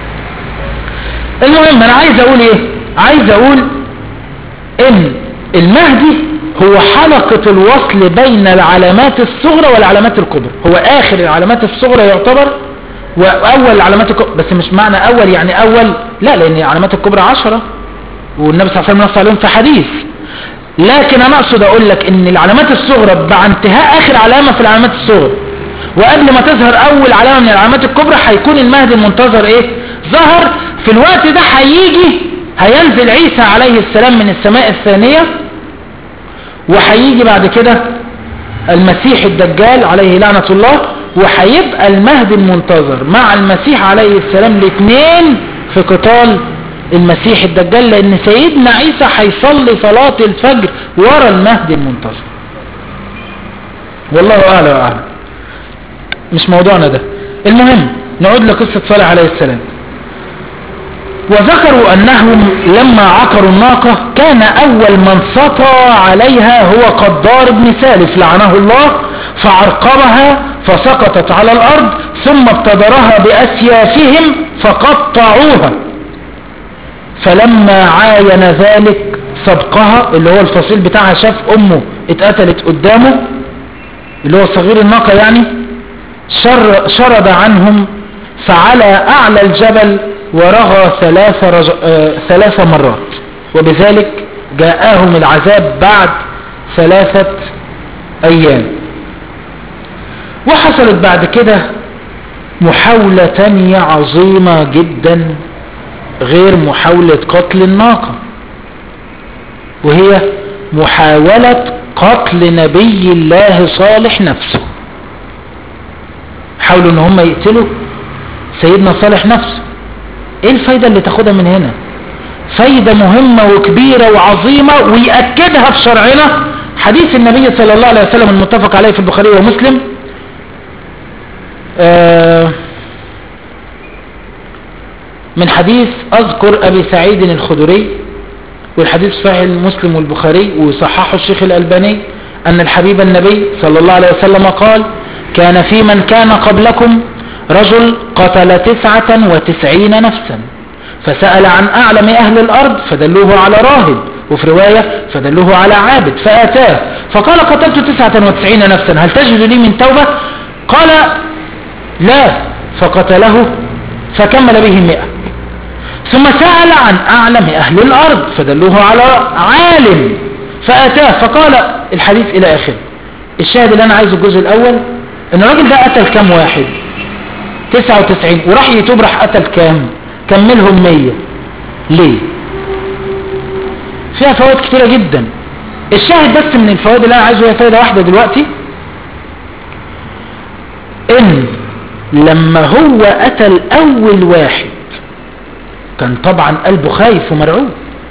المهم انا عايز اقول ايه عايز اقول ان المهدي هو حلقة الوصل بين العلامات الصغرى والعلامات الكبرى هو اخر العلامات الصغرى يعتبر واول العلامات الكبرى بس مش معنى اول يعني اول لا لان العلامات الكبرى عشرة والنبي صلى الله عليه وسلم نص عليهم في حديث لكن انا اقصد اقول لك ان العلامات الصغرى مع انتهاء اخر علامة في العلامات الصغرى وقبل ما تظهر اول علامة من العلامات الكبرى هيكون المهدي المنتظر ايه ظهر في الوقت ده هيجي هينزل عيسى عليه السلام من السماء الثانية وهيجي بعد كده المسيح الدجال عليه لعنة الله وهيبقى المهدي المنتظر مع المسيح عليه السلام الاثنين في قتال المسيح الدجال لان سيدنا عيسى هيصلي صلاة الفجر ورا المهدي المنتظر والله اعلى واعلم مش موضوعنا ده المهم نعود لقصة صالح عليه السلام وذكروا أنهم لما عقروا الناقة كان أول من سطى عليها هو قدار بن سالف لعنه الله فعرقبها فسقطت على الأرض ثم ابتدرها بأسيافهم فقطعوها فلما عاين ذلك سبقها اللي هو الفصيل بتاعها شاف أمه اتقتلت قدامه اللي هو صغير الناقة يعني شر شرد عنهم فعلى أعلى الجبل ورغى ثلاث, رج... آه... ثلاث مرات وبذلك جاءهم العذاب بعد ثلاثة أيام وحصلت بعد كده محاولة تانية عظيمة جدا غير محاولة قتل الناقة وهي محاولة قتل نبي الله صالح نفسه حاولوا ان هم يقتلوا سيدنا صالح نفسه ايه الفايدة اللي تاخدها من هنا فايدة مهمة وكبيرة وعظيمة ويأكدها في شرعنا حديث النبي صلى الله عليه وسلم المتفق عليه في البخاري ومسلم آه من حديث اذكر ابي سعيد الخدري والحديث صحيح المسلم والبخاري وصححه الشيخ الالباني ان الحبيب النبي صلى الله عليه وسلم قال كان في من كان قبلكم رجل قتل تسعة وتسعين نفسا فسأل عن أعلم أهل الأرض فدلوه على راهب وفي رواية فدلوه على عابد فأتاه فقال قتلت تسعة وتسعين نفسا هل تجد لي من توبة قال لا فقتله فكمل به مئة ثم سأل عن أعلم أهل الأرض فدلوه على عالم فأتاه فقال الحديث إلى آخر الشاهد اللي أنا عايزه الجزء الأول ان الراجل ده قتل كام واحد 99 وراح يتوب راح قتل كام كملهم 100 ليه فيها فوائد كتيرة جدا الشاهد بس من الفوائد اللي انا عايزه هي فايدة واحدة دلوقتي ان لما هو قتل اول واحد كان طبعا قلبه خايف ومرعوب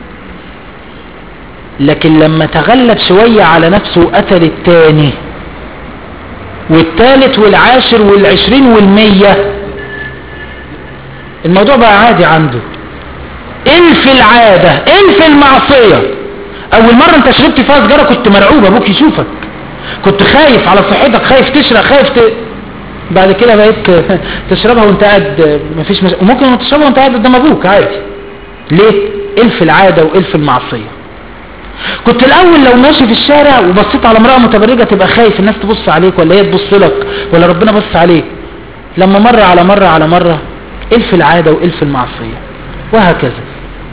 لكن لما تغلب شوية على نفسه وقتل التاني والثالث والعاشر والعشرين والمية الموضوع بقى عادي عنده الف العادة الف المعصية اول مرة انت شربت فيها سجارة كنت مرعوب ابوك يشوفك كنت خايف على صحتك خايف تشرب خايف ت... بعد كده بقيت تشربها وانت قاعد مفيش مش... وممكن تشربها وانت قاعد قدام ابوك عادي ليه الف العادة والف المعصية كنت الاول لو ماشي في الشارع وبصيت على امرأة متبرجة تبقى خايف الناس تبص عليك ولا هي تبص لك ولا ربنا بص عليك لما مرة على مرة على مرة الف العادة والف المعصية وهكذا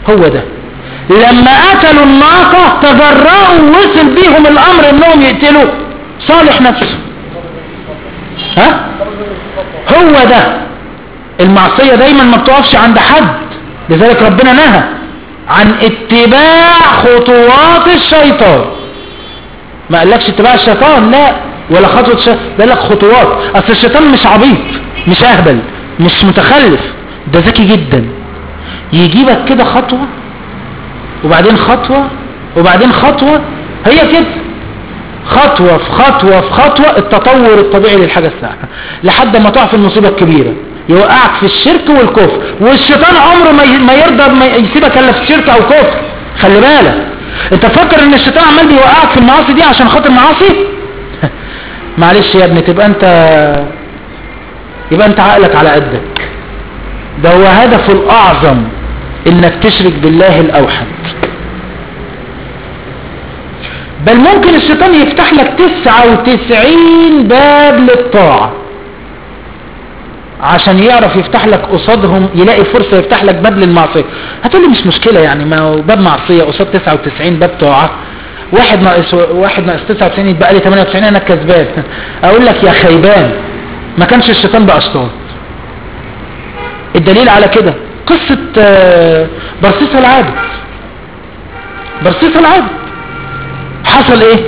هو ده لما قتلوا الناقة تجرأوا وصل بيهم الامر انهم يقتلوا صالح نفسه ها هو ده المعصية دايما ما بتقفش عند حد لذلك ربنا نهى عن اتباع خطوات الشيطان ما قالكش اتباع الشيطان لا ولا خطوة الشيطان قال لك خطوات اصل الشيطان مش عبيط مش اهبل مش متخلف ده ذكي جدا يجيبك كده خطوة وبعدين خطوة وبعدين خطوة هي كده خطوة في خطوة في خطوة التطور الطبيعي للحاجة الساعة لحد ما تقع في المصيبة الكبيرة يوقعك في الشرك والكفر والشيطان عمره ما ي- ما يرضى ما يسيبك الا في شرك او كفر خلي بالك انت فكر ان الشيطان عمال بيوقعك في المعاصي دي عشان خاطر معاصي معلش يا ابني تبقى انت يبقى انت عقلك على قدك ده هو هدفه الاعظم انك تشرك بالله الاوحد بل ممكن الشيطان يفتح لك تسعة وتسعين باب للطاعة عشان يعرف يفتح لك قصادهم يلاقي فرصة يفتح لك باب للمعصية هتقول لي مش مشكلة يعني ما هو باب معصية قصاد 99 باب طاعة واحد ناقص واحد ناقص 99 يتبقى لي 98 انا كسبان اقول لك يا خيبان ما كانش الشيطان بأشطار الدليل على كده قصة آه، برصيص العابد برصيص العابد حصل ايه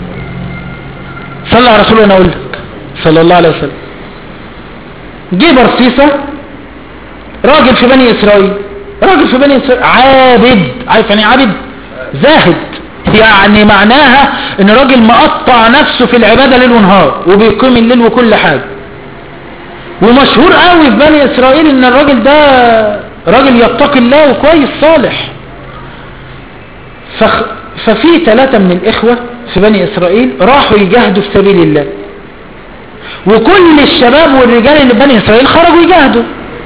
صلى على رسوله وانا اقول لك صلى الله عليه وسلم جه برصيصة راجل في بني اسرائيل راجل في بني اسرائيل عابد عارف يعني إيه عابد زاهد يعني معناها ان راجل مقطع نفسه في العبادة ليل ونهار وبيقيم الليل وكل حاجة ومشهور قوي في بني اسرائيل ان الراجل ده راجل يتقي الله وكويس صالح فخ... ففي ثلاثة من الإخوة في بني إسرائيل راحوا يجاهدوا في سبيل الله وكل الشباب والرجال اللي في بني إسرائيل خرجوا يجاهدوا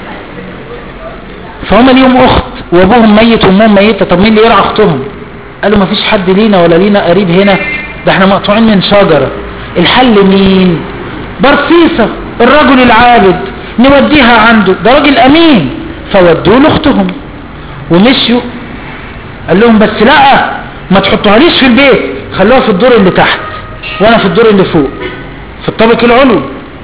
فهم ليهم أخت وأبوهم ميت وأمهم ميتة طب مين اللي يرعى أختهم قالوا مفيش حد لينا ولا لينا قريب هنا ده احنا مقطوعين من شجرة الحل مين برصيصة الرجل العابد نوديها عنده ده راجل أمين فودوا له أختهم ومشيوا قال لهم بس لا ما تحطوها ليش في البيت خلوها في الدور اللي تحت وانا في الدور اللي فوق في الطابق العلوي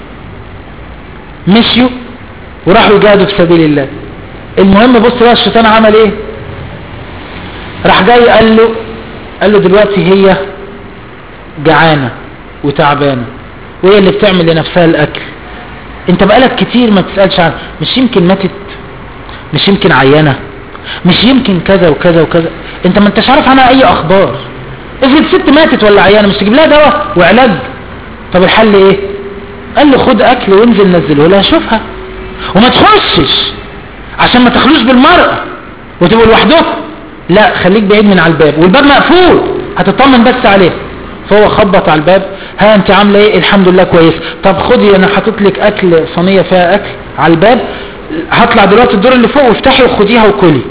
مشيوا وراحوا يجاهدوا في سبيل الله المهم بص بقى الشيطان عمل ايه راح جاي قال له قال له دلوقتي هي جعانة وتعبانة وهي اللي بتعمل لنفسها الاكل انت بقالك كتير ما تسألش عنها مش يمكن ماتت مش يمكن عيانة مش يمكن كذا وكذا وكذا انت ما انتش عارف عنها اي اخبار افرض ست ماتت ولا عيانة مش تجيب لها دواء وعلاج طب الحل ايه قال له خد اكل وانزل نزله لها شوفها وما تخشش عشان ما تخلوش بالمرأة وتبقوا لوحدكم لا خليك بعيد من على الباب والباب مقفول هتطمن بس عليه فهو خبط على الباب ها انت عامله ايه الحمد لله كويس طب خدي انا حاطط لك اكل صينيه فيها اكل على الباب هطلع دلوقتي الدور اللي فوق وافتحي وخديها وكلي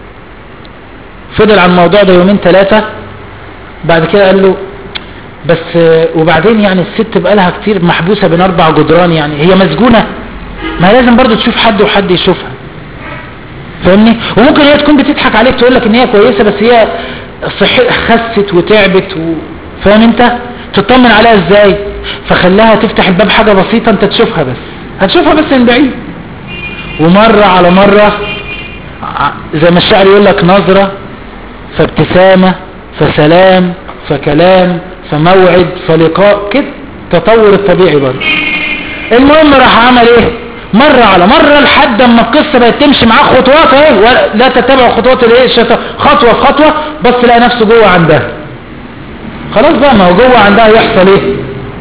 فضل على الموضوع ده يومين ثلاثة بعد كده قال له بس آه، وبعدين يعني الست بقالها كتير محبوسة بين اربع جدران يعني هي مسجونة ما لازم برضو تشوف حد وحد يشوفها فاهمني وممكن هي تكون بتضحك عليك تقول لك ان هي كويسة بس هي صحي خست وتعبت و... فاهم انت تطمن عليها ازاي فخلاها تفتح الباب حاجة بسيطة انت تشوفها بس هتشوفها بس من بعيد ومرة على مرة ع- زي ما الشاعر يقول لك نظرة فابتسامة فسلام فكلام فموعد فلقاء كده تطور الطبيعي برضه المهم راح عمل ايه مرة على مرة لحد اما القصة بقت تمشي معاه خطوات اهي ولا- لا تتبع خطوات الايه الشيطان خطوة في خطوة بس لقى نفسه جوه عندها خلاص بقى ما هو جوه عندها يحصل ايه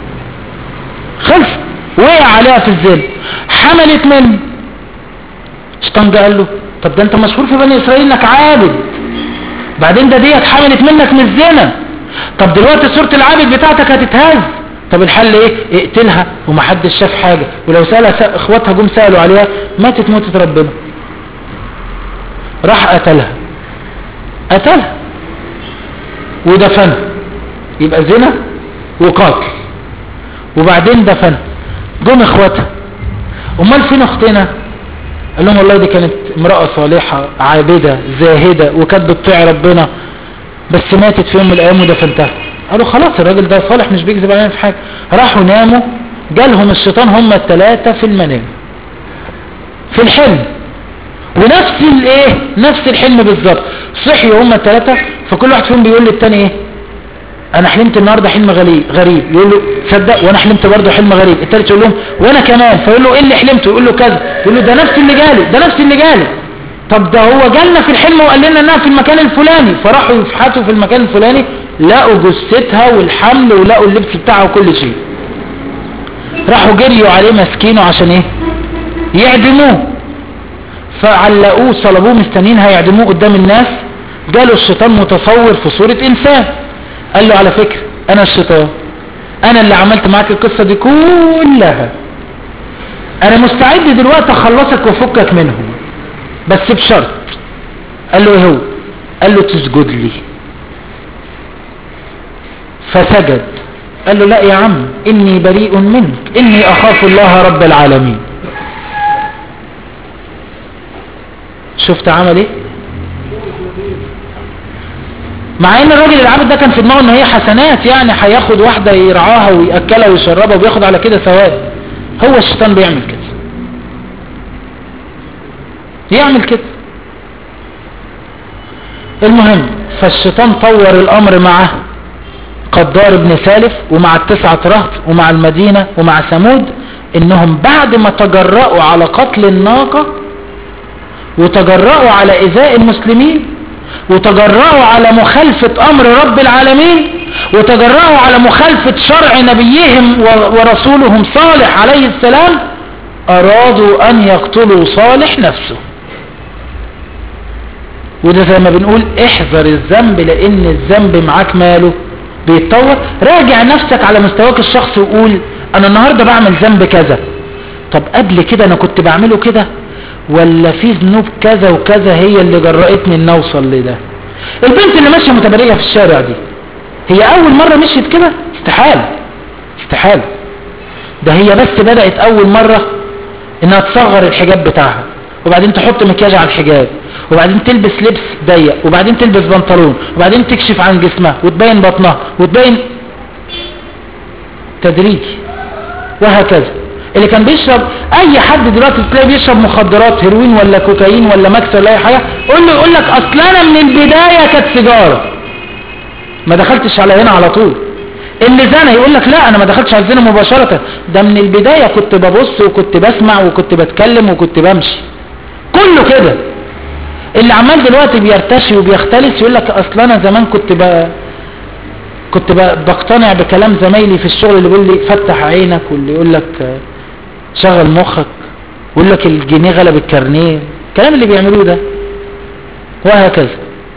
خلص وقع عليها في الزنا حملت منه الشيطان جه قال له طب ده انت مشهور في بني اسرائيل انك عابد بعدين ده ديت حملت منك من الزنا طب دلوقتي صورة العابد بتاعتك هتتهز طب الحل ايه اقتلها ومحدش شاف حاجة ولو سألها سأ... اخواتها جم سألوا عليها ماتت موتة ربنا راح قتلها قتلها ودفنها يبقى زنا وقاتل وبعدين دفنها جم اخواتها امال فين اختنا قال لهم والله دي كانت امرأة صالحة عابدة زاهدة وكانت بتطيع ربنا بس ماتت في يوم من الايام ودفنتها قالوا خلاص الراجل ده صالح مش بيكذب علينا في حاجة راحوا ناموا جالهم الشيطان هم الثلاثة في المنام في الحلم ونفس الايه نفس الحلم بالظبط صحيوا هم الثلاثة فكل واحد فيهم بيقول للتاني ايه انا حلمت النهارده حلم غريب غريب يقول له تصدق وانا حلمت برضه حلم غريب الثالث يقول لهم وانا كمان فيقول له ايه اللي حلمته يقول له كذا يقول له ده نفس اللي جالي ده نفس اللي جالي طب ده هو جالنا في الحلم وقال لنا انها في المكان الفلاني فراحوا يفحتوا في المكان الفلاني لقوا جثتها والحمل ولقوا اللبس بتاعها وكل شيء راحوا جريوا عليه ماسكينه عشان ايه يعدموه فعلقوه صلبوه مستنين هيعدموه قدام الناس جاله الشيطان متصور في صورة انسان قال له على فكرة انا الشيطان انا اللي عملت معاك القصة دي كلها انا مستعد دلوقتي اخلصك وافكك منهم بس بشرط قال له ايه هو قال له تسجد لي فسجد قال له لا يا عم اني بريء منك اني اخاف الله رب العالمين شفت عمل ايه مع ان الراجل العابد ده كان في دماغه ان هي حسنات يعني هياخد واحده يرعاها وياكلها ويشربها وبياخد على كده ثواب هو الشيطان بيعمل كده يعمل كده المهم فالشيطان طور الامر مع قدار بن سالف ومع التسعة رهط ومع المدينة ومع ثمود انهم بعد ما تجرأوا على قتل الناقة وتجرأوا على إزاء المسلمين وتجرأوا على مخالفة أمر رب العالمين وتجرأوا على مخالفة شرع نبيهم ورسولهم صالح عليه السلام أرادوا أن يقتلوا صالح نفسه وده زي ما بنقول احذر الذنب لأن الذنب معاك ماله بيتطور راجع نفسك على مستواك الشخصي وقول أنا النهاردة بعمل ذنب كذا طب قبل كده أنا كنت بعمله كده ولا في ذنوب كذا وكذا هي اللي جرأتني ان اوصل لده البنت اللي ماشيه متبرجه في الشارع دي هي اول مره مشيت كده استحاله استحاله ده هي بس بدات اول مره انها تصغر الحجاب بتاعها وبعدين تحط مكياج على الحجاب وبعدين تلبس لبس ضيق وبعدين تلبس بنطلون وبعدين تكشف عن جسمها وتبين بطنها وتبين تدريجي وهكذا اللي كان بيشرب اي حد دلوقتي تلاقيه بيشرب مخدرات هيروين ولا كوكايين ولا ماكس ولا اي حاجه قول له يقول لك اصل انا من البدايه كانت سيجاره ما دخلتش على هنا على طول اللي زنى يقول لك لا انا ما دخلتش على الزنا مباشره ده من البدايه كنت ببص وكنت بسمع وكنت بتكلم وكنت بمشي كله كده اللي عمال دلوقتي بيرتشي وبيختلس يقول لك اصل انا زمان كنت ب... كنت ب... بقتنع بكلام زمايلي في الشغل اللي بيقول لي فتح عينك واللي يقول لك شغل مخك ويقول لك الجنيه غلب الكارنيه الكلام اللي بيعملوه ده وهكذا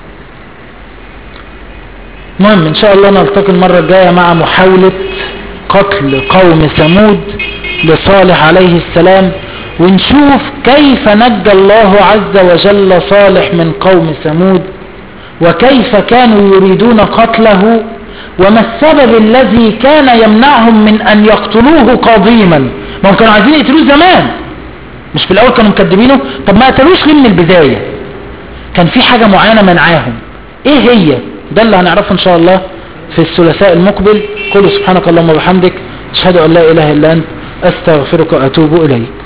المهم ان شاء الله نلتقي المرة الجاية مع محاولة قتل قوم ثمود لصالح عليه السلام ونشوف كيف نجى الله عز وجل صالح من قوم ثمود وكيف كانوا يريدون قتله وما السبب الذي كان يمنعهم من ان يقتلوه قديما ما هم كانوا عايزين يقتلوه زمان مش في الاول كانوا مكذبينه طب ما قتلوش ليه من البداية كان في حاجة معينة منعاهم ايه هي ده اللي هنعرفه ان شاء الله في الثلاثاء المقبل قل سبحانك اللهم وبحمدك اشهد ان لا اله الا انت استغفرك واتوب اليك